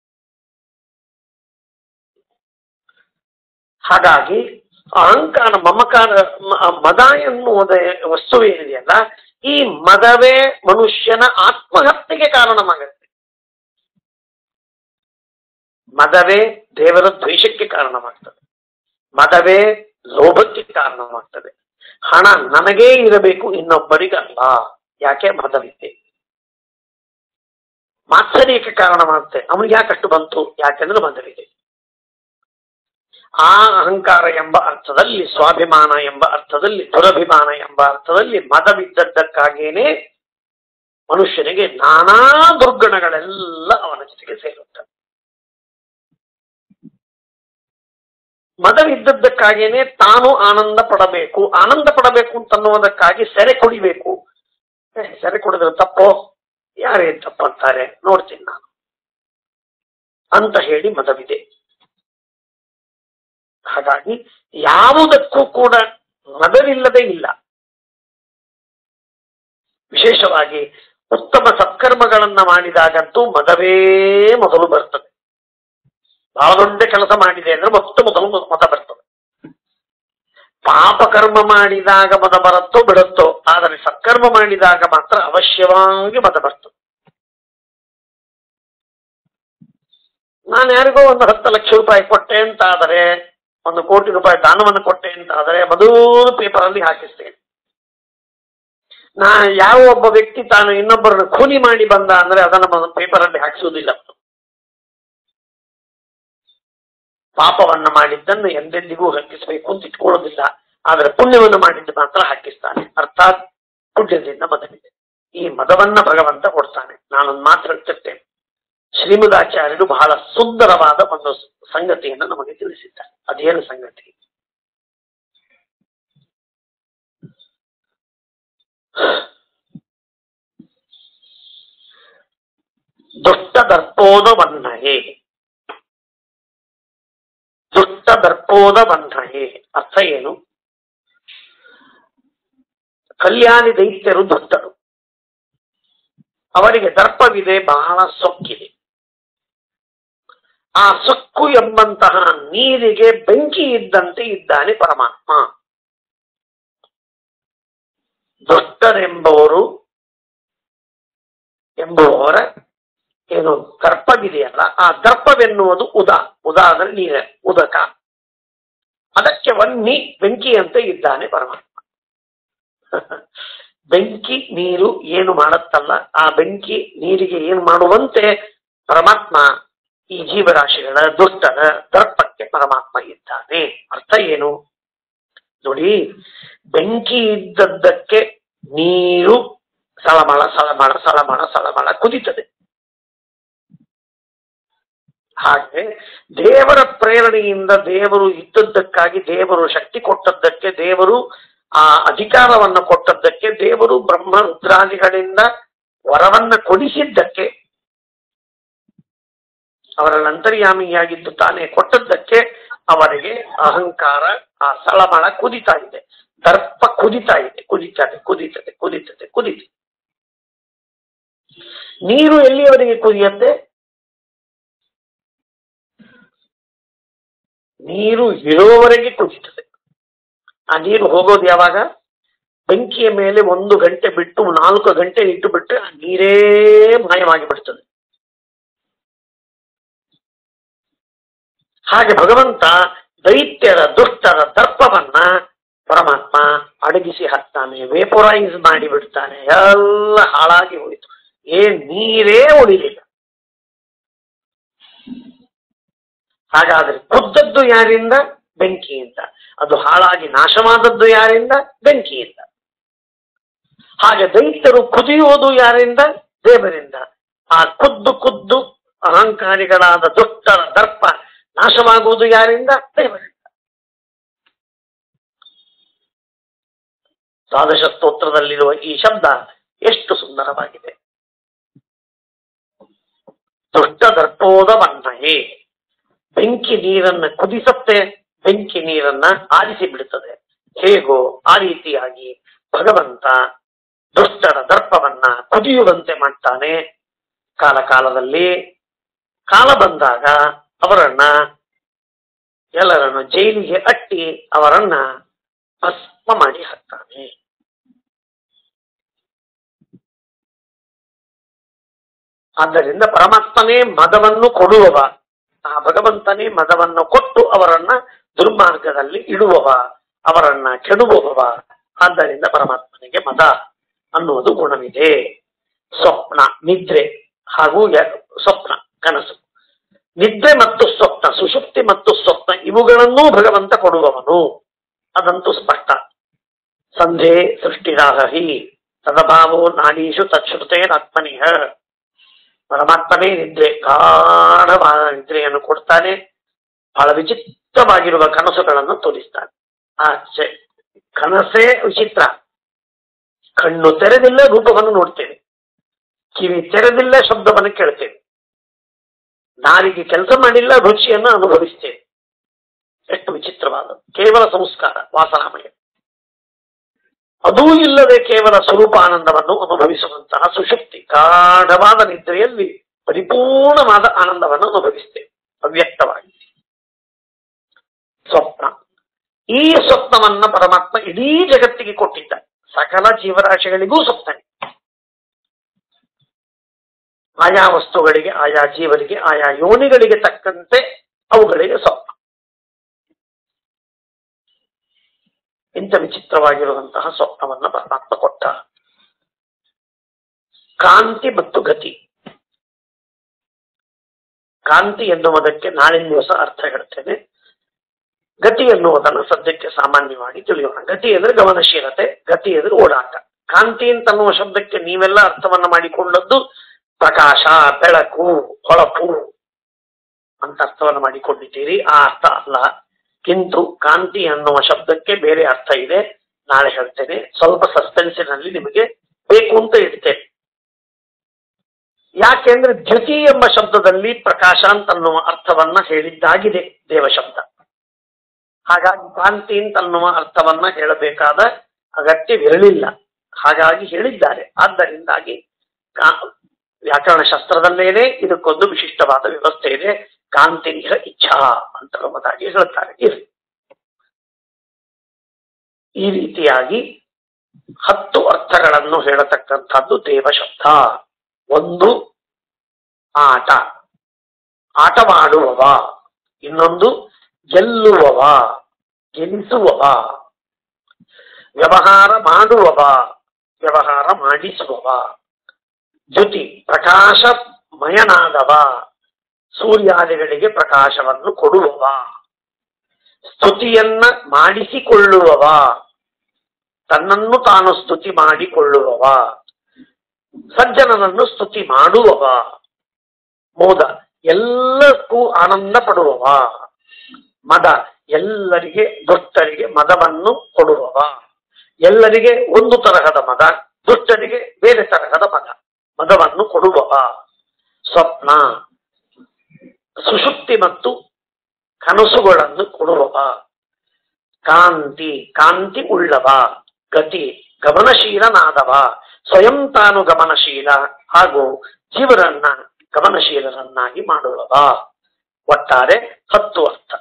ಹಾಗಾಗಿ ಅಹಂಕಾರ ಮಮಕಾರ ಮ- ಮದ ಎನ್ನುವುದ ವಸ್ತುವೇನಿದೆಯಲ್ಲ ಈ ಮದವೇ ಮನುಷ್ಯನ ಆತ್ಮಹತ್ಯೆಗೆ ಕಾರಣವಾಗುತ್ತೆ ಮದವೇ ದೇವರ ದ್ವೇಷಕ್ಕೆ ಕಾರಣವಾಗ್ತದೆ ಮದವೇ ಲೋಭಕ್ಕೆ ಕಾರಣವಾಗ್ತದೆ ಹಣ ನನಗೇ ಇರಬೇಕು ಇನ್ನೊಬ್ಬರಿಗಲ್ಲ ಯಾಕೆ ಮದವಿದೆ ಮಾತ್ಸರ್ಯಕ್ಕೆ ಕಾರಣವಾಗುತ್ತೆ ಅವನಿಗೆ ಯಾಕಷ್ಟು ಬಂತು ಯಾಕೆಂದ್ರೆ ಮದವಿದೆ ಆ ಅಹಂಕಾರ ಎಂಬ ಅರ್ಥದಲ್ಲಿ ಸ್ವಾಭಿಮಾನ ಎಂಬ ಅರ್ಥದಲ್ಲಿ ದುರಭಿಮಾನ ಎಂಬ ಅರ್ಥದಲ್ಲಿ ಮದವಿದ್ದದ್ದಕ್ಕಾಗೇನೆ ಮನುಷ್ಯನಿಗೆ ನಾನಾ ದುರ್ಗುಣಗಳೆಲ್ಲ ಅವನ ಜೊತೆಗೆ ಸೇರುತ್ತವೆ ಮದವಿದ್ದದ್ದಕ್ಕಾಗೇನೆ ತಾನು ಆನಂದ ಪಡಬೇಕು ಆನಂದ ಪಡಬೇಕು ಅಂತನ್ನುವುದಕ್ಕಾಗಿ ಸೆರೆ ಕುಡಿಬೇಕು ಏ, ಸೆರೆ ಕುಡಿದ್ರೆ ತಪ್ಪೋ ಯಾರೇನ್ ತಪ್ಪಂತಾರೆ ನೋಡ್ತೀನಿ ನಾನು ಅಂತ ಹೇಳಿ ಮದವಿದೆ ಹಾಗಾಗಿ ಯಾವುದಕ್ಕೂ ಕೂಡ ಮದವಿಲ್ಲದೆ ಇಲ್ಲ ವಿಶೇಷವಾಗಿ ಉತ್ತಮ ಸತ್ಕರ್ಮಗಳನ್ನ ಮಾಡಿದಾಗಂತೂ ಮದವೇ ಮೊದಲು ಬರ್ತದೆ ಬಹಳ ದೊಡ್ಡ ಕೆಲಸ ಮಾಡಿದೆ ಅಂದ್ರೆ ಮೊತ್ತ ಮೊದಲು ಮತ ಬರ್ತದೆ ಪಾಪ ಕರ್ಮ ಮಾಡಿದಾಗ ಮತ ಬರುತ್ತೋ ಬಿಡುತ್ತೋ ಆದರೆ ಸತ್ಕರ್ಮ ಮಾಡಿದಾಗ ಮಾತ್ರ ಅವಶ್ಯವಾಗಿ ಮತ ಬರ್ತದೆ ನಾನು ಯಾರಿಗೋ ಒಂದು ಹತ್ತು ಲಕ್ಷ ರೂಪಾಯಿ ಕೊಟ್ಟೆ ಅಂತ ಆದರೆ ಒಂದು ಕೋಟಿ ರೂಪಾಯಿ ದಾನವನ್ನು ಕೊಟ್ಟೆ ಅಂತ ಆದರೆ ಮಧೂರು ಪೇಪರ್ ಅಲ್ಲಿ ಹಾಕಿಸ್ತೇನೆ ನಾ ಯಾವ ಒಬ್ಬ ವ್ಯಕ್ತಿ ತಾನು ಇನ್ನೊಬ್ಬರನ್ನು ಖೂನಿ ಮಾಡಿ ಬಂದ ಅಂದ್ರೆ ಅದನ್ನ ಪೇಪರ್ ಅಲ್ಲಿ ಹಾಕಿಸುವುದಿಲ್ಲ ಪಾಪವನ್ನ ಮಾಡಿದ್ದನ್ನು ಎಂದೆಂದಿಗೂ ಹಾಕಿಸಬೇಕು ಅಂತ ಇಟ್ಕೊಳ್ಳೋದಿಲ್ಲ ಆದರೆ ಪುಣ್ಯವನ್ನು ಮಾಡಿದ್ದು ಮಾತ್ರ ಹಾಕಿಸ್ತಾನೆ ಅರ್ಥಾತ್ ಪುಣ್ಯದಿಂದ ಮದವಿದೆ ಈ ಮದವನ್ನ ಭಗವಂತ ಕೊಡ್ತಾನೆ ನಾನೊಂದು ಮಾತು ಹೇಳ್ತಿರ್ತೇನೆ ಶ್ರೀಮದಾಚಾರ್ಯರು ಬಹಳ ಸುಂದರವಾದ ಒಂದು ಸಂಗತಿಯನ್ನು ನಮಗೆ ತಿಳಿಸಿದ್ದಾರೆ ಅದೇನು ಸಂಗತಿ ದುಷ್ಟ ದರ್ಪೋದ ಬಂಧಯೇ ದುಷ್ಟ ದರ್ಪೋದ ಬಂಧಯೇ ಅರ್ಥ ಏನು ಕಲ್ಯಾಣಿ ದೈತ್ಯರು ದುಷ್ಟರು ಅವರಿಗೆ ದರ್ಪವಿದೆ ಬಹಳ ಸೊಕ್ಕಿದೆ ಆ ಸೊಕ್ಕು ಎಂಬಂತಹ ನೀರಿಗೆ ಬೆಂಕಿ ಇದ್ದಂತೆ ಇದ್ದಾನೆ ಪರಮಾತ್ಮ ದುಷ್ಟರೆಂಬವರು ಎಂಬುವವರ ಏನು ದರ್ಪವಿದೆಯಲ್ಲ ಆ ದರ್ಪವೆನ್ನುವುದು ಉದ ಉದ ಅಂದ್ರೆ ನೀರ ಉದಕ ಅದಕ್ಕೆ ವನ್ನಿ ಬೆಂಕಿಯಂತೆ ಇದ್ದಾನೆ ಪರಮಾತ್ಮ ಬೆಂಕಿ ನೀರು ಏನು ಮಾಡುತ್ತಲ್ಲ ಆ ಬೆಂಕಿ ನೀರಿಗೆ ಏನು ಮಾಡುವಂತೆ ಪರಮಾತ್ಮ ಈ ಜೀವರಾಶಿಗಳ ದುಷ್ಟರ ದರ್ಪಕ್ಕೆ ಪರಮಾತ್ಮ ಇದ್ದಾನೆ ಅರ್ಥ ಏನು ನೋಡಿ ಬೆಂಕಿ ಇದ್ದದ್ದಕ್ಕೆ ನೀರು ಸಳಮಳ ಸಳಮಳ ಸಳಮಳ ಸಳಮಳ ಕುದಿತದೆ ಹಾಗೆ ದೇವರ ಪ್ರೇರಣೆಯಿಂದ ದೇವರು ಇದ್ದದ್ದಕ್ಕಾಗಿ ದೇವರು ಶಕ್ತಿ ಕೊಟ್ಟದ್ದಕ್ಕೆ ದೇವರು ಆ ಅಧಿಕಾರವನ್ನು ಕೊಟ್ಟದ್ದಕ್ಕೆ ದೇವರು ಬ್ರಹ್ಮ ರುದ್ರಾದಿಗಳಿಂದ ವರವನ್ನ ಕೊಡಿಸಿದ್ದಕ್ಕೆ ಅವರ ಅಂತರ್ಯಾಮಿಯಾಗಿದ್ದು ತಾನೇ ಕೊಟ್ಟದ್ದಕ್ಕೆ ಅವರಿಗೆ ಅಹಂಕಾರ ಆ ಸಳಮಳ ಕುದಿತಾ ಇದೆ ದರ್ಪ ಕುದಿತಾ ಇದೆ ಕುದಿತದೆ ಕುದಿತದೆ ಕುದಿತದೆ ಕುದಿತದೆ ನೀರು ಎಲ್ಲಿಯವರೆಗೆ ಕುದಿಯತ್ತೆ ನೀರು ಇರುವವರೆಗೆ ಕುದಿತದೆ ಆ ನೀರು ಹೋಗೋದು ಯಾವಾಗ ಬೆಂಕಿಯ ಮೇಲೆ ಒಂದು ಗಂಟೆ ಬಿಟ್ಟು ನಾಲ್ಕು ಗಂಟೆ ಇಟ್ಟು ಬಿಟ್ಟರೆ ಆ ನೀರೇ ಮಾಯವಾಗಿ ಬಿಡ್ತದೆ ಹಾಗೆ ಭಗವಂತ ದೈತ್ಯರ ದುಷ್ಟರ ದರ್ಪವನ್ನ ಪರಮಾತ್ಮ ಅಡಗಿಸಿ ಹಾಕ್ತಾನೆ ವೇಪೊರೈಸ್ ಮಾಡಿ ಬಿಡ್ತಾನೆ ಎಲ್ಲ ಹಾಳಾಗಿ ಹೋಯಿತು ಏನ್ ನೀರೇ ಉಳಿಲಿಲ್ಲ ಹಾಗಾದ್ರೆ ಕುದ್ದದ್ದು ಯಾರಿಂದ ಬೆಂಕಿಯಿಂದ ಅದು ಹಾಳಾಗಿ ನಾಶವಾದದ್ದು ಯಾರಿಂದ ಬೆಂಕಿಯಿಂದ ಹಾಗೆ ದೈತ್ಯರು ಕುದಿಯುವುದು ಯಾರಿಂದ ದೇವರಿಂದ ಆ ಖುದ್ದು ಖುದ್ದು ಅಹಂಕಾರಿಗಳಾದ ದುಷ್ಟರ ದರ್ಪ ನಾಶವಾಗುವುದು ಯಾರಿಂದ ದೇವರಿಂದ ದ್ವಾದಶ ಸ್ತೋತ್ರದಲ್ಲಿರುವ ಈ ಶಬ್ದ ಎಷ್ಟು ಸುಂದರವಾಗಿದೆ ದುಷ್ಟ ದರ್ಪೋದ ಬಣ್ಣಯೇ ಬೆಂಕಿ ನೀರನ್ನ ಕುದಿಸತ್ತೆ ಬೆಂಕಿ ನೀರನ್ನ ಆರಿಸಿ ಬಿಡುತ್ತದೆ ಹೇಗೋ ಆ ರೀತಿಯಾಗಿ ಭಗವಂತ ದುಷ್ಟರ ದರ್ಪವನ್ನ ಕುದಿಯುವಂತೆ ಮಾಡ್ತಾನೆ ಕಾಲ ಕಾಲದಲ್ಲಿ ಕಾಲ ಬಂದಾಗ ಅವರನ್ನ ಎಲ್ಲರನ್ನು ಜೈಲಿಗೆ ಅಟ್ಟಿ ಅವರನ್ನ ಭಸ್ಮ ಮಾಡಿ ಹಾಕ್ತಾನೆ ಆದ್ದರಿಂದ ಪರಮಾತ್ಮನೇ ಮದವನ್ನು ಕೊಡುವವ ಆ ಭಗವಂತನೇ ಮದವನ್ನು ಕೊಟ್ಟು ಅವರನ್ನ ದುರ್ಮಾರ್ಗದಲ್ಲಿ ಇಡುವವ ಅವರನ್ನ ಕೆಡುವವ ಆದ್ದರಿಂದ ಪರಮಾತ್ಮನಿಗೆ ಮದ ಅನ್ನುವುದು ಗುಣವಿದೆ ಸ್ವಪ್ನ ನಿದ್ರೆ ಹಾಗೂ ಯ- ಸ್ವಪ್ನ ಕನಸು ನಿದ್ರೆ ಮತ್ತು ಸ್ವಪ್ನ ಸುಷುಪ್ತಿ ಮತ್ತು ಸ್ವಪ್ನ ಇವುಗಳನ್ನೂ ಭಗವಂತ ಕೊಡುವವನು ಅದಂತೂ ಸ್ಪಷ್ಟ ಸಂಧೆ ಸೃಷ್ಟಿರಾಹಿ ತದಭಾವೋ ನಾಡೀಶು ತತ್ಶ್ರುತೇನಾತ್ಮನಿಹ ಪರಮಾತ್ಮನೇ ನಿದ್ರೆ ಗಾಢವಾದ ನಿದ್ರೆಯನ್ನು ಕೊಡ್ತಾನೆ ಬಹಳ ವಿಚಿತ್ರವಾಗಿರುವ ಕನಸುಗಳನ್ನು ತೋರಿಸ್ತಾನೆ ಆ ಚ- ಕನಸೇ ವಿಚಿತ್ರ ಕಣ್ಣು ತೆರೆದಿಲ್ಲ ರೂಪವನ್ನು ನೋಡ್ತೇವೆ ಕಿವಿ ತೆರೆದಿಲ್ಲ ಶಬ್ದವನ್ನು ಕೇಳ್ತೇವೆ ನಾಲಿಗೆ ಕೆಲಸ ಮಾಡಿಲ್ಲ ರುಚಿಯನ್ನು ಅನುಭವಿಸ್ತೇವೆ ಎಷ್ಟು ವಿಚಿತ್ರವಾದ ಕೇವಲ ಸಂಸ್ಕಾರ ವಾಸನಾಮಯ ಅದೂ ಇಲ್ಲದೆ ಕೇವಲ ಸ್ವರೂಪಾನಂದವನ್ನು ಅನುಭವಿಸುವಂತಹ ಸುಶುಕ್ತಿ ಗಾಢವಾದ ನಿದ್ರೆಯಲ್ಲಿ ಪರಿಪೂರ್ಣವಾದ ಆನಂದವನ್ನು ಅನುಭವಿಸ್ತೇವೆ ಅವ್ಯಕ್ತವಾಗಿ ಸ್ವಪ್ನ ಈ ಸ್ವಪ್ನವನ್ನ ಪರಮಾತ್ಮ ಇಡೀ ಜಗತ್ತಿಗೆ ಕೊಟ್ಟಿದ್ದ ಸಕಲ ಜೀವರಾಶಿಗಳಿಗೂ ಸ್ವಪ್ನವೇ ಆಯಾ ವಸ್ತುಗಳಿಗೆ ಆಯಾ ಜೀವರಿಗೆ ಆಯಾ ಯೋನಿಗಳಿಗೆ ತಕ್ಕಂತೆ ಅವುಗಳಿಗೆ ಸ್ವಪ್ನ ಇಂಥ ವಿಚಿತ್ರವಾಗಿರುವಂತಹ ಸ್ವಪ್ನವನ್ನ ಪರಮಾತ್ಮ ಕೊಟ್ಟ ಕಾಂತಿ ಮತ್ತು ಗತಿ ಕಾಂತಿ ಎನ್ನುವುದಕ್ಕೆ ನಾಳಿನ ದಿವಸ ಅರ್ಥ ಹೇಳ್ತೇನೆ ಗತಿ ಎನ್ನುವುದನ್ನು ಸದ್ಯಕ್ಕೆ ಸಾಮಾನ್ಯವಾಗಿ ತಿಳಿಯೋಣ ಗತಿ ಅಂದ್ರೆ ಗಮನಶೀಲತೆ ಗತಿ ಅಂದ್ರೆ ಓಡಾಟ ಕಾಂತಿ ಅಂತನ್ನುವ ಶಬ್ದಕ್ಕೆ ನೀವೆಲ್ಲ ಅರ್ಥವನ್ನ ಮಾಡಿಕೊಂಡದ್ದು ಪ್ರಕಾಶ ಬೆಳಕು ಹೊಳಪು ಅಂತ ಅರ್ಥವನ್ನು ಮಾಡಿಕೊಂಡಿದ್ದೀರಿ ಆ ಅರ್ಥ ಅಲ್ಲ ಕಿಂತು ಕಾಂತಿ ಅನ್ನುವ ಶಬ್ದಕ್ಕೆ ಬೇರೆ ಅರ್ಥ ಇದೆ ನಾಳೆ ಹೇಳ್ತೇನೆ ಸ್ವಲ್ಪ ಸಸ್ಪೆನ್ಸಿನಲ್ಲಿ ನಿಮಗೆ ಬೇಕು ಅಂತ ಇಡ್ತೇನೆ ಯಾಕೆಂದ್ರೆ ದ್ಯುತಿ ಎಂಬ ಶಬ್ದದಲ್ಲಿ ಪ್ರಕಾಶ ಅಂತನ್ನುವ ಅರ್ಥವನ್ನ ಹೇಳಿದ್ದಾಗಿದೆ ದೇವಶಬ್ದ ಹಾಗಾಗಿ ಕಾಂತಿ ಅಂತನ್ನುವ ಅರ್ಥವನ್ನ ಹೇಳಬೇಕಾದ ಅಗತ್ಯವಿರಲಿಲ್ಲ ಹಾಗಾಗಿ ಹೇಳಿದ್ದಾರೆ ಆದ್ದರಿಂದಾಗಿ ಕಾ- ವ್ಯಾಕರಣ ಶಾಸ್ತ್ರದಲ್ಲೇನೆ ಇದಕ್ಕೊಂದು ವಿಶಿಷ್ಟವಾದ ವ್ಯವಸ್ಥೆ ಇದೆ ಕಾಂತಿನಿಹ ಇಚ್ಛಾ ಅಂತ ಎಂಬುದಾಗಿ ಹೇಳ್ತಾರೆ ಇರ್ಲಿ ಈ ರೀತಿಯಾಗಿ ಹತ್ತು ಅರ್ಥಗಳನ್ನು ಹೇಳತಕ್ಕಂಥದ್ದು ದೇವಶಬ್ದ ಒಂದು ಆಟ ಆಟವಾಡುವವ ಇನ್ನೊಂದು ಗೆಲ್ಲುವವ ಗೆಲ್ಲಿಸುವವ ವ್ಯವಹಾರ ಮಾಡುವವ ವ್ಯವಹಾರ ಮಾಡಿಸುವವ ಜ್ಯುತಿ ಪ್ರಕಾಶಮಯನಾದವ ಸೂರ್ಯಾದಿಗಳಿಗೆ ಪ್ರಕಾಶವನ್ನು ಕೊಡುವವ ಸ್ತುತಿಯನ್ನ ಮಾಡಿಸಿಕೊಳ್ಳುವವ ತನ್ನನ್ನು ತಾನು ಸ್ತುತಿ ಮಾಡಿಕೊಳ್ಳುವವ ಸಜ್ಜನನನ್ನು ಸ್ತುತಿ ಮಾಡುವವ ಮೋದ ಎಲ್ಲಕ್ಕೂ ಆನಂದ ಪಡುವವ ಮದ ಎಲ್ಲರಿಗೆ ದುಷ್ಟರಿಗೆ ಮದವನ್ನು ಕೊಡುವವ ಎಲ್ಲರಿಗೆ ಒಂದು ತರಹದ ಮದ ದುಷ್ಟರಿಗೆ ಬೇರೆ ತರಹದ ಮದ ಮದವನ್ನು ಕೊಡುವವ ಸ್ವಪ್ನ ಸುಷುಪ್ತಿ ಮತ್ತು ಕನಸುಗಳನ್ನು ಕೊಡುವವ ಕಾಂತಿ ಕಾಂತಿ ಉಳ್ಳವ ಗತಿ ಗಮನಶೀಲನಾದವ ಸ್ವಯಂ ತಾನು ಗಮನಶೀಲ ಹಾಗೂ ಜೀವರನ್ನ ಗಮನಶೀಲರನ್ನಾಗಿ ಮಾಡುವವ ಒಟ್ಟಾರೆ ಹತ್ತು ಅರ್ಥ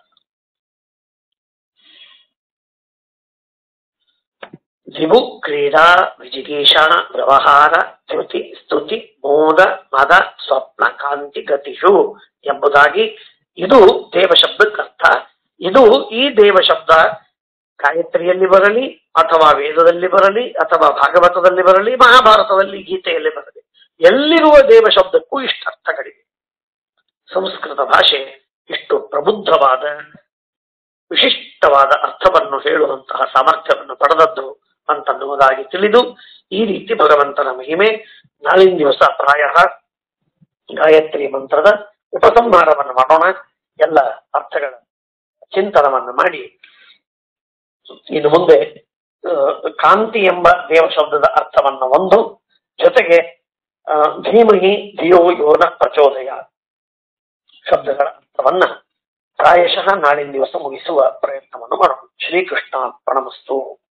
ದಿವು ಕ್ರೀಡಾ ವಿಜಿಗೀಷ ವ್ಯವಹಾರ ಚ್ಯುತಿ ಸ್ತುತಿ ಮೋದ ಮದ ಸ್ವಪ್ನ ಕಾಂತಿ ಗತಿಷು ಎಂಬುದಾಗಿ ಇದು ದೇವಶಬ್ದಕ್ಕರ್ಥ ಇದು ಈ ದೇವಶಬ್ದ ಗಾಯತ್ರಿಯಲ್ಲಿ ಬರಲಿ ಅಥವಾ ವೇದದಲ್ಲಿ ಬರಲಿ ಅಥವಾ ಭಾಗವತದಲ್ಲಿ ಬರಲಿ ಮಹಾಭಾರತದಲ್ಲಿ ಗೀತೆಯಲ್ಲಿ ಬರಲಿ ಎಲ್ಲಿರುವ ದೇವಶಬ್ದಕ್ಕೂ ಇಷ್ಟ ಅರ್ಥಗಳಿವೆ ಸಂಸ್ಕೃತ ಭಾಷೆ ಇಷ್ಟು ಪ್ರಬುದ್ಧವಾದ ವಿಶಿಷ್ಟ ವಿಶಿಷ್ಟವಾದ ಅರ್ಥವನ್ನು ಹೇಳುವಂತಹ ಸಾಮರ್ಥ್ಯವನ್ನು ಪಡೆದದ್ದು ಅಂತನ್ನುವುದಾಗಿ ತಿಳಿದು ಈ ರೀತಿ ಭಗವಂತನ ಮಹಿಮೆ ನಾಳಿನ ದಿವಸ ಪ್ರಾಯ ಗಾಯತ್ರಿ ಮಂತ್ರದ ಉಪಸಂಹಾರವನ್ನು ಮಾಡೋಣ ಎಲ್ಲ ಅರ್ಥಗಳ ಚಿಂತನವನ್ನು ಮಾಡಿ ಇನ್ನು ಮುಂದೆ ಆ, ಕಾಂತಿ ಎಂಬ ದೇವಶಬ್ದದ ಅರ್ಥವನ್ನು ಒಂದು ಜೊತೆಗೆ ಆ, ಧೀಮಹಿ ಧಿಯೋ ಯೋನ ಪ್ರಚೋದಯ ಶಬ್ದಗಳ ಅರ್ಥವನ್ನ ಪ್ರಾಯಶಃ ನಾಳಿನ ದಿವಸ ಮುಗಿಸುವ ಪ್ರಯತ್ನವನ್ನು ಮಾಡೋಣ ಶ್ರೀಕೃಷ್ಣ ಪ್ರಣಮಸ್ತು